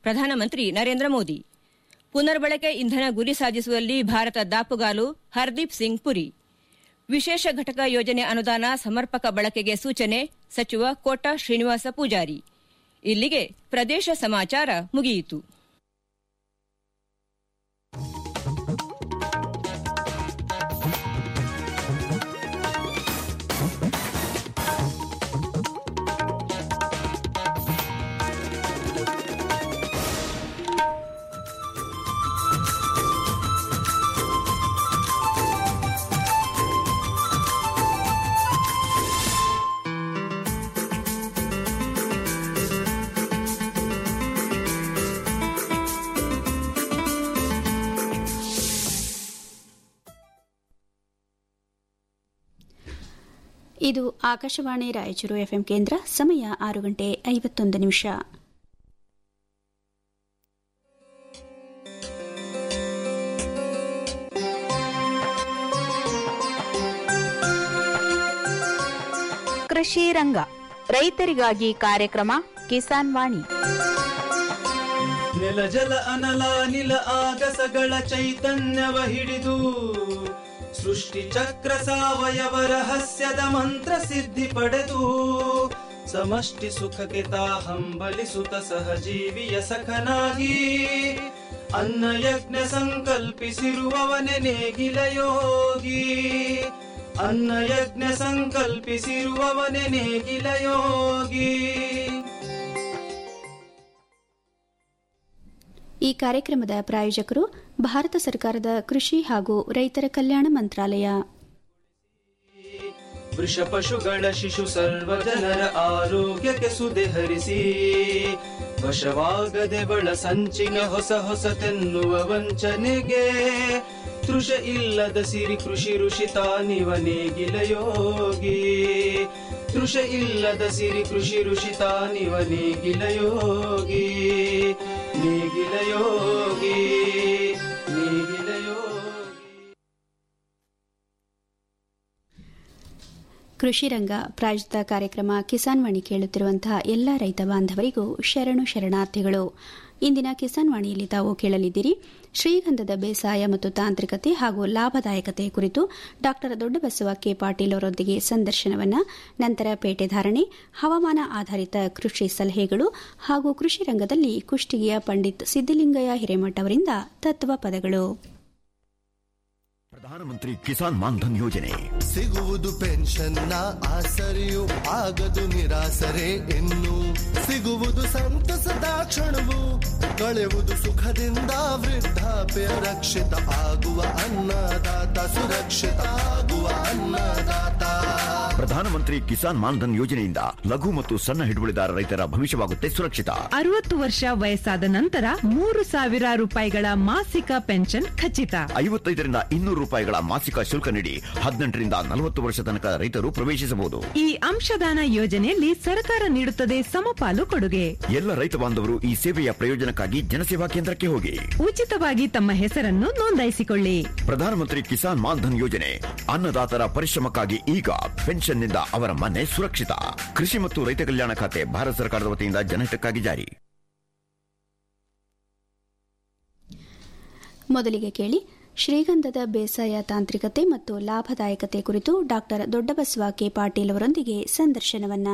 ಪ್ರಧಾನಮಂತ್ರಿ ನರೇಂದ್ರ ಮೋದಿ ಪುನರ್ಬಳಕೆ ಇಂಧನ ಗುರಿ ಸಾಧಿಸುವಲ್ಲಿ ಭಾರತ ದಾಪುಗಾಲು ಹರ್ದೀಪ್ ಸಿಂಗ್ ಪುರಿ ವಿಶೇಷ ಘಟಕ ಯೋಜನೆ ಅನುದಾನ ಸಮರ್ಪಕ ಬಳಕೆಗೆ ಸೂಚನೆ ಸಚಿವ ಕೋಟಾ ಶ್ರೀನಿವಾಸ ಪೂಜಾರಿ ಇಲ್ಲಿಗೆ ಪ್ರದೇಶ ಸಮಾಚಾರ ಮುಗಿಯಿತು ಇದು ಆಕಾಶವಾಣಿ ರಾಯಚೂರು ಎಫ್ಎಂ ಕೇಂದ್ರ ಸಮಯ ಆರು ಗಂಟೆ ಐವತ್ತೊಂದು ನಿಮಿಷ ಕೃಷಿ ರಂಗ ರೈತರಿಗಾಗಿ ಕಾರ್ಯಕ್ರಮ ಕಿಸಾನ್ ವಾಣಿ ನೆಲ ಜಲ ಅನಲ ನಿಲ ಆಗಸಗಳ ಚೈತನ್ಯವ ಹಿಡಿದು ಸೃಷ್ಟಿ ಚಕ್ರ ಸಾವಯವ ರಹಸ್ಯದ ಮಂತ್ರ ಸಿದ್ಧಿ ಪಡೆದು ಸಮಷ್ಟಿ ಸುಖಕ್ಕೆ ತಾ ಹಂಬಲಿಸುತ್ತ ಸಹಜೀವಿಯ ಸಖನಾಗಿ ಅನ್ನ ಯಜ್ಞ ಸಂಕಲ್ಪಿಸಿರುವವನೆ ನೇಗಿಲ ಯೋಗಿ ಅನ್ನ ಯಜ್ಞ ಸಂಕಲ್ಪಿಸಿರುವವನೆ ನೇಗಿಲ ಯೋಗಿ ಈ ಕಾರ್ಯಕ್ರಮದ ಪ್ರಾಯೋಜಕರು ಭಾರತ ಸರ್ಕಾರದ ಕೃಷಿ ಹಾಗೂ ರೈತರ ಕಲ್ಯಾಣ ಮಂತ್ರಾಲಯ ವೃಷ ಪಶುಗಳ ಶಿಶು ಸರ್ವ ಜನರ ಆರೋಗ್ಯಕ್ಕೆ ಸುದೆ ಹರಿಸಿ ವಶವಾಗದೆ ಬಳ ಸಂಚಿನ ಹೊಸ ಹೊಸತೆನ್ನುವ ವಂಚನೆಗೆ ತೃಷ ಇಲ್ಲದ ಸಿರಿ ಕೃಷಿ ಋಷಿ ತಾನಿವ ನೇಗಿಲ ಯೋಗಿ ತೃಷ ಇಲ್ಲದ ಸಿರಿ ಕೃಷಿ ಋಷಿ ತಾನಿವ ನೇಗಿಲ ಯೋಗಿ ನೇಗಿಲ ಯೋಗಿ ನೇಗಿಲ ಯೋಗಿ ಕೃಷಿ ರಂಗ ಪ್ರಾಯೋಜಿತ ಕಾರ್ಯಕ್ರಮ ಕಿಸಾನ್ ವಾಣಿ ಕೇಳುತ್ತಿರುವಂತಹ ಎಲ್ಲ ರೈತ ಬಾಂಧವರಿಗೂ ಶರಣು ಶರಣಾರ್ಥಿಗಳು ಇಂದಿನ ಕಿಸಾನ್ ವಾಣಿಯಲ್ಲಿ ತಾವು ಕೇಳಲಿದ್ದೀರಿ ಶ್ರೀಗಂಧದ ಬೇಸಾಯ ಮತ್ತು ತಾಂತ್ರಿಕತೆ ಹಾಗೂ ಲಾಭದಾಯಕತೆ ಕುರಿತು ಡಾ ದೊಡ್ಡಬಸವ ಕೆ ಪಾಟೀಲ್ ಅವರೊಂದಿಗೆ ಸಂದರ್ಶನವನ್ನ ನಂತರ ಪೇಟೆ ಧಾರಣೆ ಹವಾಮಾನ ಆಧಾರಿತ ಕೃಷಿ ಸಲಹೆಗಳು ಹಾಗೂ ಕೃಷಿ ರಂಗದಲ್ಲಿ ಕುಷ್ಟಗಿಯ ಪಂಡಿತ್ ಸಿದ್ದಲಿಂಗಯ್ಯ ಹಿರೇಮಠ ಅವರಿಂದ ತತ್ವ ಪದಗಳು ಪ್ರಧಾನಮಂತ್ರಿ ಕಿಸಾನ್ ಮಾನ್ಧನ್ ಯೋಜನೆ ಸಿಗುವುದು ಪೆನ್ಷನ್ನ ಆಸರೆಯು ಆಗದು ನಿರಾಸರೆ ಇನ್ನು ಸಿಗುವುದು ಸಂತಸದ ಕ್ಷಣವು ಕಳೆಯುವುದು ಸುಖದಿಂದ ವೃದ್ಧಾಪ್ಯ ರಕ್ಷಿತ ಆಗುವ ಅನ್ನದಾತ ಸುರಕ್ಷಿತ ಆಗುವ ಅನ್ನದಾತ ಪ್ರಧಾನಮಂತ್ರಿ ಕಿಸಾನ್ ಮಾನ್ಧನ್ ಯೋಜನೆಯಿಂದ ಲಘು ಮತ್ತು ಸಣ್ಣ ಹಿಡುವಳಿದಾರ ರೈತರ ಭವಿಷ್ಯವಾಗುತ್ತೆ ಸುರಕ್ಷಿತ ಅರವತ್ತು ವರ್ಷ ವಯಸ್ಸಾದ ನಂತರ ಮೂರು ಸಾವಿರ ರೂಪಾಯಿಗಳ ಮಾಸಿಕ ಪೆನ್ಷನ್ ಖಚಿತ ಐವತ್ತೈದರಿಂದ ಇನ್ನೂರು ರೂಪಾಯಿಗಳ ಮಾಸಿಕ ಶುಲ್ಕ ನೀಡಿ ಹದಿನೆಂಟರಿಂದ ನಲವತ್ತು ವರ್ಷ ತನಕ ರೈತರು ಪ್ರವೇಶಿಸಬಹುದು ಈ ಅಂಶದಾನ ಯೋಜನೆಯಲ್ಲಿ ಸರ್ಕಾರ ನೀಡುತ್ತದೆ ಸಮಪಾಲು ಕೊಡುಗೆ ಎಲ್ಲ ರೈತ ಬಾಂಧವರು ಈ ಸೇವೆಯ ಪ್ರಯೋಜನಕ್ಕಾಗಿ ಜನಸೇವಾ ಕೇಂದ್ರಕ್ಕೆ ಹೋಗಿ ಉಚಿತವಾಗಿ ತಮ್ಮ ಹೆಸರನ್ನು ನೋಂದಾಯಿಸಿಕೊಳ್ಳಿ ಪ್ರಧಾನಮಂತ್ರಿ ಕಿಸಾನ್ ಮಾನ್ಧನ್ ಯೋಜನೆ ಅನ್ನದಾತರ ಪರಿಶ್ರಮಕ್ಕಾಗಿ ಈಗ ಪೆನ್ಷನ್ನಿಂದ ಅವರ ಮನೆ ಸುರಕ್ಷಿತ ಕೃಷಿ ಮತ್ತು ರೈತ ಕಲ್ಯಾಣ ಖಾತೆ ಭಾರತ ಸರ್ಕಾರದ ವತಿಯಿಂದ ಜನಹಿತಕ್ಕಾಗಿ ಜಾರಿ ಮೊದಲಿಗೆ ಕೇಳಿ ಶ್ರೀಗಂಧದ ಬೇಸಾಯ ತಾಂತ್ರಿಕತೆ ಮತ್ತು ಲಾಭದಾಯಕತೆ ಕುರಿತು ಡಾ ದೊಡ್ಡಬಸವ ಕೆ ಪಾಟೀಲ್ ಅವರೊಂದಿಗೆ ಸಂದರ್ಶನವನ್ನ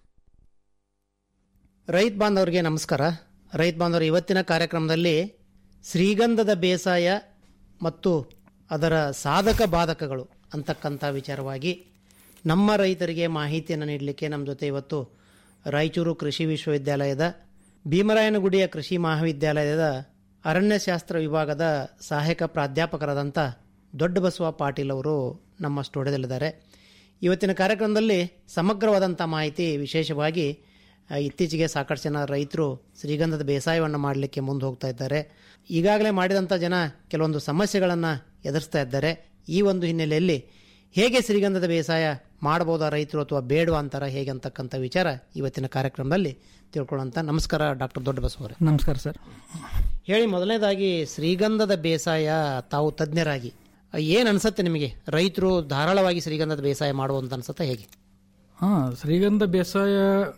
ರೈತ ಬಾಂಧವರಿಗೆ ನಮಸ್ಕಾರ ರೈತ ಬಾಂಧವರು ಇವತ್ತಿನ ಕಾರ್ಯಕ್ರಮದಲ್ಲಿ ಶ್ರೀಗಂಧದ ಬೇಸಾಯ ಮತ್ತು ಅದರ ಸಾಧಕ ಬಾಧಕಗಳು ಅಂತಕ್ಕಂಥ ವಿಚಾರವಾಗಿ ನಮ್ಮ ರೈತರಿಗೆ ಮಾಹಿತಿಯನ್ನು ನೀಡಲಿಕ್ಕೆ ನಮ್ಮ ಜೊತೆ ಇವತ್ತು ರಾಯಚೂರು ಕೃಷಿ ವಿಶ್ವವಿದ್ಯಾಲಯದ ಭೀಮರಾಯನಗುಡಿಯ ಕೃಷಿ ಮಹಾವಿದ್ಯಾಲಯದ ಅರಣ್ಯಶಾಸ್ತ್ರ ವಿಭಾಗದ ಸಹಾಯಕ ಪ್ರಾಧ್ಯಾಪಕರಾದಂಥ ದೊಡ್ಡ ಬಸವ ಪಾಟೀಲ್ ಅವರು ನಮ್ಮ ಸ್ಟುಡಿಯೋದಲ್ಲಿದ್ದಾರೆ ಇವತ್ತಿನ ಕಾರ್ಯಕ್ರಮದಲ್ಲಿ ಸಮಗ್ರವಾದಂಥ ಮಾಹಿತಿ ವಿಶೇಷವಾಗಿ ಆ, ಇತ್ತೀಚೆಗೆ ಸಾಕಷ್ಟು ಜನ ರೈತರು ಶ್ರೀಗಂಧದ ಬೇಸಾಯವನ್ನು ಮಾಡಲಿಕ್ಕೆ ಮುಂದೆ ಹೋಗ್ತಾ ಇದ್ದಾರೆ ಈಗಾಗಲೇ ಮಾಡಿದಂಥ ಜನ ಕೆಲವೊಂದು ಸಮಸ್ಯೆಗಳನ್ನು ಎದುರಿಸ್ತಾ ಇದ್ದಾರೆ ಈ ಒಂದು ಹಿನ್ನೆಲೆಯಲ್ಲಿ ಹೇಗೆ ಶ್ರೀಗಂಧದ ಬೇಸಾಯ ಮಾಡ್ಬೋದಾ ರೈತರು ಅಥವಾ ಬೇಡವಾ ಅಂತಾರ ಹೇಗೆ ಅಂತಕ್ಕಂಥ ವಿಚಾರ ಇವತ್ತಿನ ಕಾರ್ಯಕ್ರಮದಲ್ಲಿ ತಿಳ್ಕೊಳ್ಳೋಂಥ ನಮಸ್ಕಾರ ಡಾಕ್ಟರ್ ದೊಡ್ಡ ಬಸವರೇ ನಮಸ್ಕಾರ ಸರ್ ಹೇಳಿ ಮೊದಲನೇದಾಗಿ ಶ್ರೀಗಂಧದ ಬೇಸಾಯ ತಾವು ತಜ್ಞರಾಗಿ ಏನು ಅನ್ಸುತ್ತೆ ನಿಮಗೆ ರೈತರು ಧಾರಾಳವಾಗಿ ಶ್ರೀಗಂಧದ ಬೇಸಾಯ ಮಾಡುವಂತ ಅನ್ಸುತ್ತೆ ಹೇಗೆ ಹಾಂ ಶ್ರೀಗಂಧ ಬೇಸಾಯ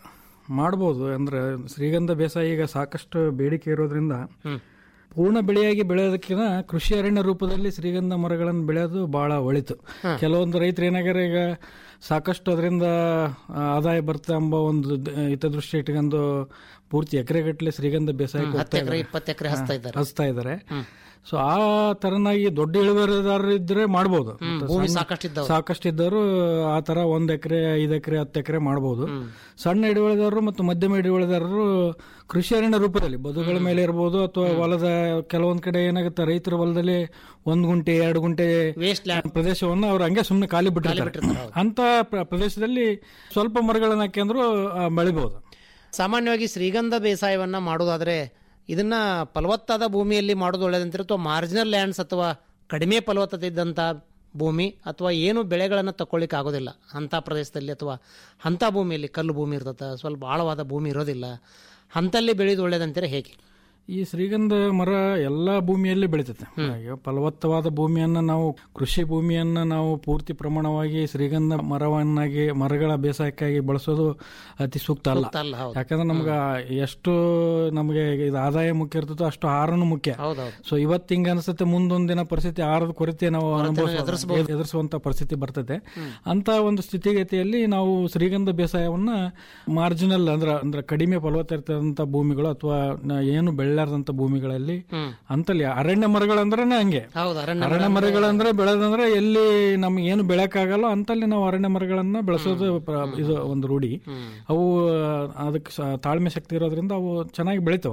ಮಾಡ್ಬೋದು ಅಂದ್ರೆ ಶ್ರೀಗಂಧ ಬೇಸಾಯ ಈಗ ಸಾಕಷ್ಟು ಬೇಡಿಕೆ ಇರೋದ್ರಿಂದ ಪೂರ್ಣ ಬೆಳೆಯಾಗಿ ಬೆಳೆಯೋದಕ್ಕಿಂತ ಕೃಷಿ ಅರಣ್ಯ ರೂಪದಲ್ಲಿ ಶ್ರೀಗಂಧ ಮರಗಳನ್ನು ಬೆಳೆಯೋದು ಬಹಳ ಒಳಿತು ಕೆಲವೊಂದು ರೈತರು ಏನಾಗ್ಯಾರ ಈಗ ಸಾಕಷ್ಟು ಅದರಿಂದ ಆದಾಯ ಬರುತ್ತೆ ಎಂಬ ಒಂದು ದ- ಹಿತದೃಷ್ಟಿ ಇಟ್ಕೊಂಡು ಪೂರ್ತಿ ಎಕರೆಗಟ್ಟಲೆ ಶ್ರೀಗಂಧ ಬೇಸಾಯ ಹತ್ತು ಎಕರೆ ಇಪ್ಪತ್ತು ಎಕರೆ ಹಚ್ತಾ ಇದ್ದಾರೆ ಹಚ್ತಾ ಇದ್ದಾರೆ ಸೊ ಆ ತರನಾಗಿ ದೊಡ್ಡ ಇಳುವರಿದಾರರು ಇದ್ರೆ ಮಾಡ್ಬೋದು ಮತ್ತೆ ಭೂಮಿ ಸಣ್ಣ- ಸಾಕಷ್ಟು ಇದ್ದವ್ರು. ಸಾಕಷ್ಟು ಇದ್ದವರು ಆ ತರ ಒಂದ್ ಎಕರೆ ಐದ್ ಎಕರೆ ಹತ್ತು ಎಕರೆ ಮಾಡಬಹುದು ಸಣ್ಣ ಹಿಡುವಳಿದಾರರು ಮತ್ತು ಮಧ್ಯಮ ಹಿಡುವಳಿದಾರರು ಕೃಷಿ ಅರಣ್ಯ ರೂಪದಲ್ಲಿ ಬದುಗಳ ಮೇಲೆ ಇರಬಹುದು ಅಥವಾ ಹೊಲದ ಕೆಲವೊಂದ್ ಕಡೆ ಏನಾಗುತ್ತೆ ರೈತರ ಹೊಲದಲ್ಲಿ ಒಂದ್ ಗುಂಟೆ ಎರಡು ಗುಂಟೆ ವೇಸ್ಟ್ ಲ್ಯಾಂಡ್ ಪ್ರದೇಶವನ್ನು ಅವ್ರು ಹಂಗೆ ಸುಮ್ಮನೆ ಖಾಲಿ ಬಿಟ್ಟಿರ್ತಾರೆ ಅಂತ ಪ್ರ- ಪ್ರದೇಶದಲ್ಲಿ ಸ್ವಲ್ಪ ಮರಗಳನ್ನ ಹಾಕ್ಯಂದ್ರು ಆ, ಬೆಳಿಬಹುದು ಸಾಮಾನ್ಯವಾಗಿ ಶ್ರೀಗಂಧ ಬೇಸಾಯವನ್ನ ಮಾಡೋದಾದ್ರೆ ಇದನ್ನ ಫಲವತ್ತಾದ ಭೂಮಿಯಲ್ಲಿ ಮಾಡೋದು ಒಳ್ಳೇದಂತೀರ ಅಥವಾ ಮಾರ್ಜಿನಲ್ ಲ್ಯಾಂಡ್ಸ್ ಅಥವಾ ಕಡಿಮೆ ಫಲವತ್ತತೆ ಇದ್ದಂಥ ಭೂಮಿ ಅಥವಾ ಏನು ಬೆಳೆಗಳನ್ನು ತಕೊಳ್ಳಿಕ್ಕೆ ಆಗೋದಿಲ್ಲ ಅಂಥ ಪ್ರದೇಶದಲ್ಲಿ ಅಥವಾ ಅಂಥ ಭೂಮಿಯಲ್ಲಿ ಕಲ್ಲು ಭೂಮಿ ಇರ್ತದೆ ಸ್ವಲ್ಪ ಆಳವಾದ ಭೂಮಿ ಇರೋದಿಲ್ಲ ಅಂಥಲ್ಲಿ ಬೆಳೆಯೋದು ಒಳ್ಳೇದಂತೀರ ಹೇಗೆ ಈ ಶ್ರೀಗಂಧ ಮರ ಎಲ್ಲಾ ಭೂಮಿಯಲ್ಲಿ ಬೆಳೀತದೆ ಈಗ ಫಲವತ್ತವಾದ ಭೂಮಿಯನ್ನ ನಾವು ಕೃಷಿ ಭೂಮಿಯನ್ನ ನಾವು ಪೂರ್ತಿ ಪ್ರಮಾಣವಾಗಿ ಶ್ರೀಗಂಧ ಮರವನ್ನಾಗಿ ಮರಗಳ ಬೇಸಾಯಕ್ಕಾಗಿ ಬಳಸೋದು ಅತಿ ಸೂಕ್ತ ಅಲ್ಲ ಸೂಕ್ತ ಅಲ್ಲ, ಹೌದು. ಯಾಕಂದ್ರೆ ನಮ್ಗೆ ಎಷ್ಟು ನಮಗೆ ಇದು ಆದಾಯ ಮುಖ್ಯ ಇರ್ತದೋ ಅಷ್ಟು ಆಹಾರನು ಮುಖ್ಯ ಹೌದೌದು ಸೊ ಇವತ್ತು ಹಿಂಗ ಅನ್ಸುತ್ತೆ ಮುಂದೊಂದಿನ ಪರಿಸ್ಥಿತಿ ಆಹಾರದ ಕೊರತೆ ನಾವು ಅನುಭವಿಸ ಎದುರಿಸುವಂತ ಪರಿಸ್ಥಿತಿ ಬರ್ತದೆ ಅಂತ ಒಂದು ಸ್ಥಿತಿಗತಿಯಲ್ಲಿ ನಾವು ಶ್ರೀಗಂಧ ಬೇಸಾಯವನ್ನ ಮಾರ್ಜಿನಲ್ ಅಂದ್ರ ಅಂದ್ರೆ ಕಡಿಮೆ ಫಲವತ್ತ ಇರ್ತದಂತ ಭೂಮಿಗಳು ಅಥವಾ ನ- ಏನು ಬೆಳ್ಳಾರ್ದಂತ ಭೂಮಿಗಳಲ್ಲಿ ಅಂತಲ್ಲಿ ಅರಣ್ಯ ಮರಗಳಂದ್ರೆ ಹಂಗೆ ಹೌದು ಅರಣ್ಯ ಅರಣ್ಯ ಮರಗಳಂದ್ರೆ ಬೆಳೆದಂದ್ರೆ ಎಲ್ಲಿ ನಮ್ಗೆ ಏನು ಬೆಳೆಯಕ್ಕಾಗಲ್ಲ ಅಂತಲ್ಲಿ ನಾವು ಅರಣ್ಯ ಮರಗಳನ್ನ ಬೆಳೆಸೋದು ಪ್ರ- ಇದು ಒಂದು ರೂಢಿ ಅವು ಅದಕ್ಕೆ ಸ- ತಾಳ್ಮೆ ಶಕ್ತಿ ಇರೋದ್ರಿಂದ ಅವು ಚೆನ್ನಾಗಿ ಬೆಳಿತಾವ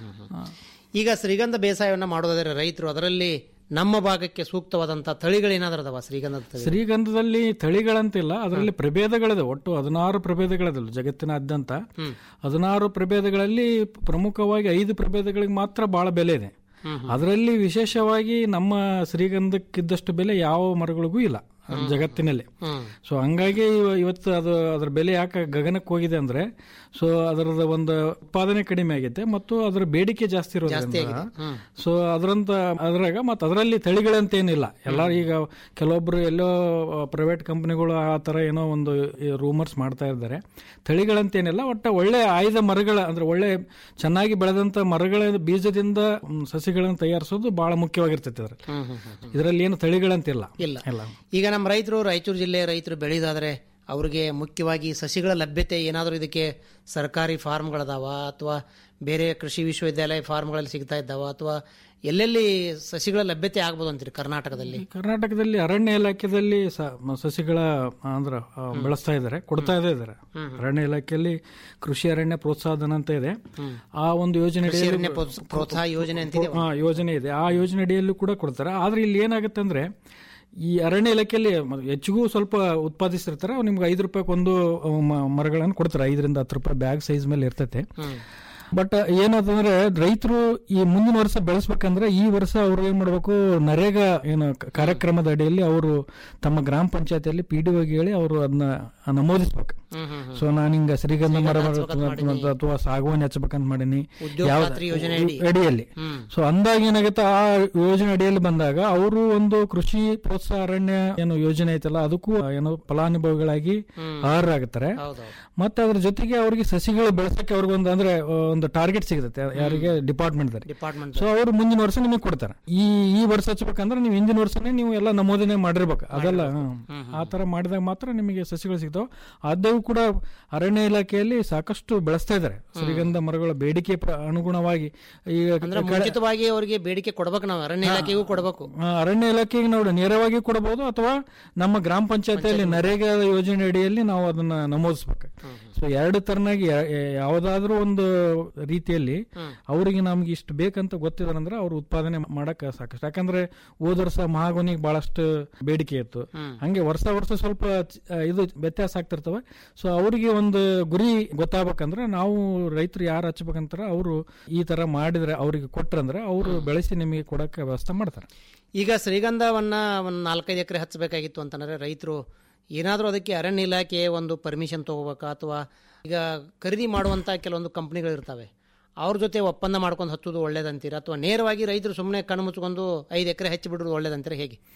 ಈಗ ಶ್ರೀಗಂಧ ಬೇಸಾಯವನ್ನ ಮಾಡೋದಾದ್ರೆ ರೈತರು ಅದರಲ್ಲಿ ನಮ್ಮ ಭಾಗಕ್ಕೆ ಸೂಕ್ತವಾದಂಥ ತಳಿಗಳೇನಾದ್ರೂ ಅದಾವ ಶ್ರೀಗಂಧದ ತಳಿ ಶ್ರೀಗಂಧದಲ್ಲಿ ತಳಿಗಳಂತಿಲ್ಲ ಅದರಲ್ಲಿ ಪ್ರಭೇದಗಳಿದೆ ಒಟ್ಟು ಹದಿನಾರು ಪ್ರಭೇದಗಳಿದೆ ಜಗತ್ತಿನಾದ್ಯಂತ ಹದಿನಾರು ಪ್ರಭೇದಗಳಲ್ಲಿ ಪ್ರಮುಖವಾಗಿ ಐದು ಪ್ರಭೇದಗಳಿಗೆ ಮಾತ್ರ ಬಹಳ ಬೆಲೆ ಇದೆ ಅದರಲ್ಲಿ ವಿಶೇಷವಾಗಿ ನಮ್ಮ ಶ್ರೀಗಂಧಕ್ಕಿದ್ದಷ್ಟು ಬೆಲೆ ಯಾವ ಮರಗಳಿಗೂ ಇಲ್ಲ ಜಗತ್ತಿನಲ್ಲಿ ಸೊ ಹಂಗಾಗಿ ಇವ- ಇವತ್ತು ಅದು ಅದರ ಬೆಲೆ ಯಾಕೆ ಗಗನಕ್ಕೆ ಹೋಗಿದೆ ಅಂದ್ರೆ ಸೊ ಅದರದ ಒಂದು ಉತ್ಪಾದನೆ ಕಡಿಮೆ ಆಗೈತೆ ಮತ್ತು ಅದರ ಬೇಡಿಕೆ ಜಾಸ್ತಿ ಇರೋದ್ರಿಂದ ಸೊ ಅದರಂತ ಅದ್ರಾಗ ಮತ್ತು ಅದರಲ್ಲಿ ತಳಿಗಳಂತ ಏನಿಲ್ಲ ಎಲ್ಲ ಈಗ ಕೆಲವೊಬ್ರು ಎಲ್ಲೋ ಪ್ರೈವೇಟ್ ಕಂಪನಿಗಳು ಆ ತರ ಏನೋ ಒಂದು ರೂಮರ್ಸ್ ಮಾಡ್ತಾ ಇದ್ದಾರೆ ತಳಿಗಳಂತೇನಿಲ್ಲ ಒಟ್ಟ ಒಳ್ಳೆ ಆಯ್ದ ಮರಗಳ ಅಂದ್ರೆ ಒಳ್ಳೆ ಚೆನ್ನಾಗಿ ಬೆಳೆದಂತ ಮರಗಳ ಬೀಜದಿಂದ ಮ್, ಸಸಿಗಳನ್ನು ತಯಾರಿಸೋದು ಬಹಳ ಮುಖ್ಯವಾಗಿರ್ತೈತೆ ಅದ್ರಲ್ಲಿ ಇದರಲ್ಲಿ ಏನು ತಳಿಗಳಂತಿಲ್ಲ ಇಲ್ಲ ಇಲ್ಲ ಈಗ ನಮ್ಮ ರೈತರು ರಾಯಚೂರು ಜಿಲ್ಲೆ ರೈತರು ಬೆಳೆಯೋದಾದ್ರೆ ಅವ್ರಿಗೆ ಮುಖ್ಯವಾಗಿ ಸಸಿಗಳ ಲಭ್ಯತೆ ಏನಾದರೂ ಇದಕ್ಕೆ ಸರ್ಕಾರಿ ಫಾರ್ಮ್ಗಳದಾವ ಅಥವಾ ಬೇರೆ ಕೃಷಿ ವಿಶ್ವವಿದ್ಯಾಲಯ ಫಾರ್ಮ್ಗಳಲ್ಲಿ ಸಿಗ್ತಾ ಇದ್ದಾವ ಅಥವಾ ಎಲ್ಲೆಲ್ಲಿ ಸಸಿಗಳ ಲಭ್ಯತೆ ಆಗ್ಬೋದು ಅಂತೀರಿ ಕರ್ನಾಟಕದಲ್ಲಿ ಕರ್ನಾಟಕದಲ್ಲಿ ಅರಣ್ಯ ಇಲಾಖೆಯಲ್ಲಿ ಸ- ಮ- ಸಸಿಗಳ ಅಂದ್ರ ಆ, ಬೆಳೆಸ್ತಾ ಇದ್ದಾರೆ ಕೊಡ್ತಾ ಇದ್ದಾರೆ ಅರಣ್ಯ ಇಲಾಖೆಯಲ್ಲಿ ಕೃಷಿ ಅರಣ್ಯ ಪ್ರೋತ್ಸಾಹಧನ ಅಂತ ಇದೆ ಆ ಒಂದು ಯೋಜನೆ ಕೃಷಿ ಅಡಿಯಲ್ಲಿ- ಅರಣ್ಯ ಪ್ರೋತ್ಸ- ಪ್ರೋತ್ಸಾಹ ಯೋಜನೆ ಅಂತಿದೆ ಆ, ಯೋಜನೆ ಇದೆ ಆ ಯೋಜನೆ ಅಡಿಯಲ್ಲೂ ಕೂಡ ಕೊಡ್ತಾರೆ ಆದ್ರೆ ಇಲ್ಲಿ ಏನಾಗುತ್ತೆ ಅಂದ್ರೆ ಈ ಅರಣ್ಯ ಇಲಾಖೆಯಲ್ಲಿ ಮ- ಹೆಚ್ಚಿಗೂ ಸ್ವಲ್ಪ ಉತ್ಪಾದಿಸಿರ್ತಾರೆ ಅವ್ರು ನಿಮ್ಗೆ ಐದು ರೂಪಾಯಿ ಒಂದು ಮ- ಮರಗಳನ್ನು ಕೊಡ್ತಾರೆ ಐದರಿಂದ ಹತ್ತು ರೂಪಾಯಿ ಬ್ಯಾಗ್ ಸೈಜ್ ಮೇಲೆ ಇರ್ತೈತೆ ಬಟ್ ಏನಂತಂದ್ರೆ ರೈತರು ಈ ಮುಂದಿನ ವರ್ಷ ಬೆಳೆಸ್ಬೇಕಂದ್ರೆ ಈ ವರ್ಷ ಅವ್ರು ಏನ್ ಮಾಡ್ಬೇಕು ನರೇಗಾ ಏನು ಕ- ಕಾರ್ಯಕ್ರಮದ ಅಡಿಯಲ್ಲಿ ಅವರು ತಮ್ಮ ಗ್ರಾಮ ಪಂಚಾಯತಿಯಲ್ಲಿ ಪಿ ಡಿ ಹೇಳಿ ಅವರು ಅದನ್ನ ನಮೂದಿಸ್ಬೇಕು ಸೊ ನಾನು ಹಿಂಗ ಶ್ರೀಗಂಧ ಮರ ಮರ- ಅಥವಾ ಸಾಗುವಾನಿ ಹಚ್ಬೇಕಂತ ಮಾಡೀನಿ ಉದ್ಯೋಗ ಯಾವ- ಖಾತ್ರಿ ಯೋಜನೆ ಅಡಿ. ಅಡಿಯಲ್ಲಿ ಸೊ ಅಂದಾಗ ಏನಾಗುತ್ತೆ ಆ ಯೋಜನೆ ಅಡಿಯಲ್ಲಿ ಬಂದಾಗ ಅವರು ಒಂದು ಕೃಷಿ ಪ್ರೋತ್ಸಾಹ ಅರಣ್ಯ ಏನು ಯೋಜನೆ ಐತಲ್ಲ ಅದಕ್ಕೂ ಏನು ಫಲಾನುಭವಿಗಳಾಗಿ ಅರ್ಹರಾಗುತ್ತಾರೆ ಹೌದೌದು ಮತ್ತೆ ಅದ್ರ ಜೊತೆಗೆ ಅವ್ರಿಗೆ ಸಸಿಗಳು ಬೆಳೆಸಕ್ಕೆ ಅವ್ರಿಗೊಂದು ಅಂದ್ರೆ ಆ, ಒಂದು ಟಾರ್ಗೆಟ್ ಸಿಗುತ್ತೆ ಯಾರಿಗೆ ಡಿಪಾರ್ಟ್ಮೆಂಟ್ ಡಿಪಾರ್ಟ್ಮೆಂಟ್ ಸೊ ಅವರು ಮುಂದಿನ ವರ್ಷ ನಿಮಗೆ ಕೊಡ್ತಾರೆ ಈ ಈ ವರ್ಷ ಹಚ್ಬೇಕಂದ್ರೆ ನೀವು ಹಿಂದಿನ ವರ್ಷನೇ ನೀವು ಎಲ್ಲ ನಮೂದನೆ ಮಾಡಿರ್ಬೇಕು ಅದೆಲ್ಲ ಹ್ಮ್. ಆ ತರ ಮಾಡಿದಾಗ ಮಾತ್ರ ನಿಮಗೆ ಸಸಿಗಳು ಸಿಗ್ತಾವ ಅದು ಕೂಡ ಅರಣ್ಯ ಇಲಾಖೆಯಲ್ಲಿ ಸಾಕಷ್ಟು ಬೆಳೆಸ್ತಾ ಇದ್ದಾರೆ ಶ್ರೀಗಂಧ ಮರಗಳ ಬೇಡಿಕೆ ಪ್ರ- ಅನುಗುಣವಾಗಿ ಈಗ ಅಂದ್ರೆ ಮುಂಚಿತವಾಗಿ ಅವರಿಗೆ ಬೇಡಿಕೆ ಕೊಡ್ಬೇಕು ನಾವು ಅರಣ್ಯ ಇಲಾಖೆಗೂ ಕೊಡಬೇಕು ಆ, ಅರಣ್ಯ ಇಲಾಖೆಗೆ ನಾವು ನೇರವಾಗಿ ಕೊಡಬಹುದು ಅಥವಾ ನಮ್ಮ ಗ್ರಾಮ ಪಂಚಾಯತಿಯಲ್ಲಿ ನರೇಗಾ ಯೋಜನೆ ಅಡಿಯಲ್ಲಿ ನಾವು ಅದನ್ನ ನಮೂದಿಸ್ಬೇಕು ಸೊ ಎರಡು ತರನಾಗಿ ಯಾ- ಯಾ- ಯಾವ್ದಾದ್ರೂ ಒಂದು ರೀತಿಯಲ್ಲಿ ಅವರಿಗೆ ನಮ್ಗೆ ಇಷ್ಟು ಬೇಕಂತ ಗೊತ್ತಿದಾರಂದ್ರೆ ಅವ್ರು ಉತ್ಪಾದನೆ ಮಾಡಕ್ ಸಾಕಷ್ಟು ಯಾಕಂದ್ರೆ ಹೋದ ವರ್ಷ ಮಹಾಗೋನಿಗೆ ಬಹಳಷ್ಟು ಬೇಡಿಕೆ ಇತ್ತು ಹಂಗೆ ವರ್ಷ ವರ್ಷ ಸ್ವಲ್ಪ ಚ- ಆ, ಇದು ವ್ಯತ್ಯಾಸ ಆಗ್ತಿರ್ತವೆ ಸೊ ಅವರಿಗೆ ಒಂದು ಗುರಿ ಗೊತ್ತಾಗ್ಬೇಕಂದ್ರೆ ನಾವು ರೈತರು ಯಾರು ಹಚ್ಬೇಕಂತಾರ ಅವರು ಈ ತರ ಮಾಡಿದ್ರೆ ಅವರಿಗೆ ಕೊಟ್ರಂದ್ರೆ ಅವರು ಬೆಳೆಸಿ ನಿಮಗೆ ಕೊಡಕ್ಕೆ ವ್ಯವಸ್ಥೆ ಮಾಡ್ತಾರೆ ಈಗ ಶ್ರೀಗಂಧವನ್ನ ಒಂದು ನಾಲ್ಕೈದು ಎಕರೆ ಹಚ್ಚಬೇಕಾಗಿತ್ತು ಅಂತಂದ್ರೆ ರೈತರು ಏನಾದರೂ ಅದಕ್ಕೆ ಅರಣ್ಯ ಇಲಾಖೆ ಒಂದು ಪರ್ಮಿಷನ್ ತಗೋಬೇಕಾ ಅಥವಾ ಈಗ ಖರೀದಿ ಮಾಡುವಂತ ಕೆಲವೊಂದು ಕಂಪ್ನಿಗಳು ಇರ್ತವೆ ಅವ್ರ ಜೊತೆ ಒಪ್ಪಂದ ಮಾಡ್ಕೊಂಡು ಹಚ್ಚೋದು ಒಳ್ಳೇದಂತೀರಾ ಅಥವಾ ನೇರವಾಗಿ ರೈತರು ಸುಮ್ಮನೆ ಕಣ್ಣು ಮುಚ್ಕೊಂಡು ಐದು ಎಕರೆ ಹಚ್ಚಿ ಬಿಡೋದು ಒಳ್ಳೇದಂತೀರಾ ಹೇಗೆ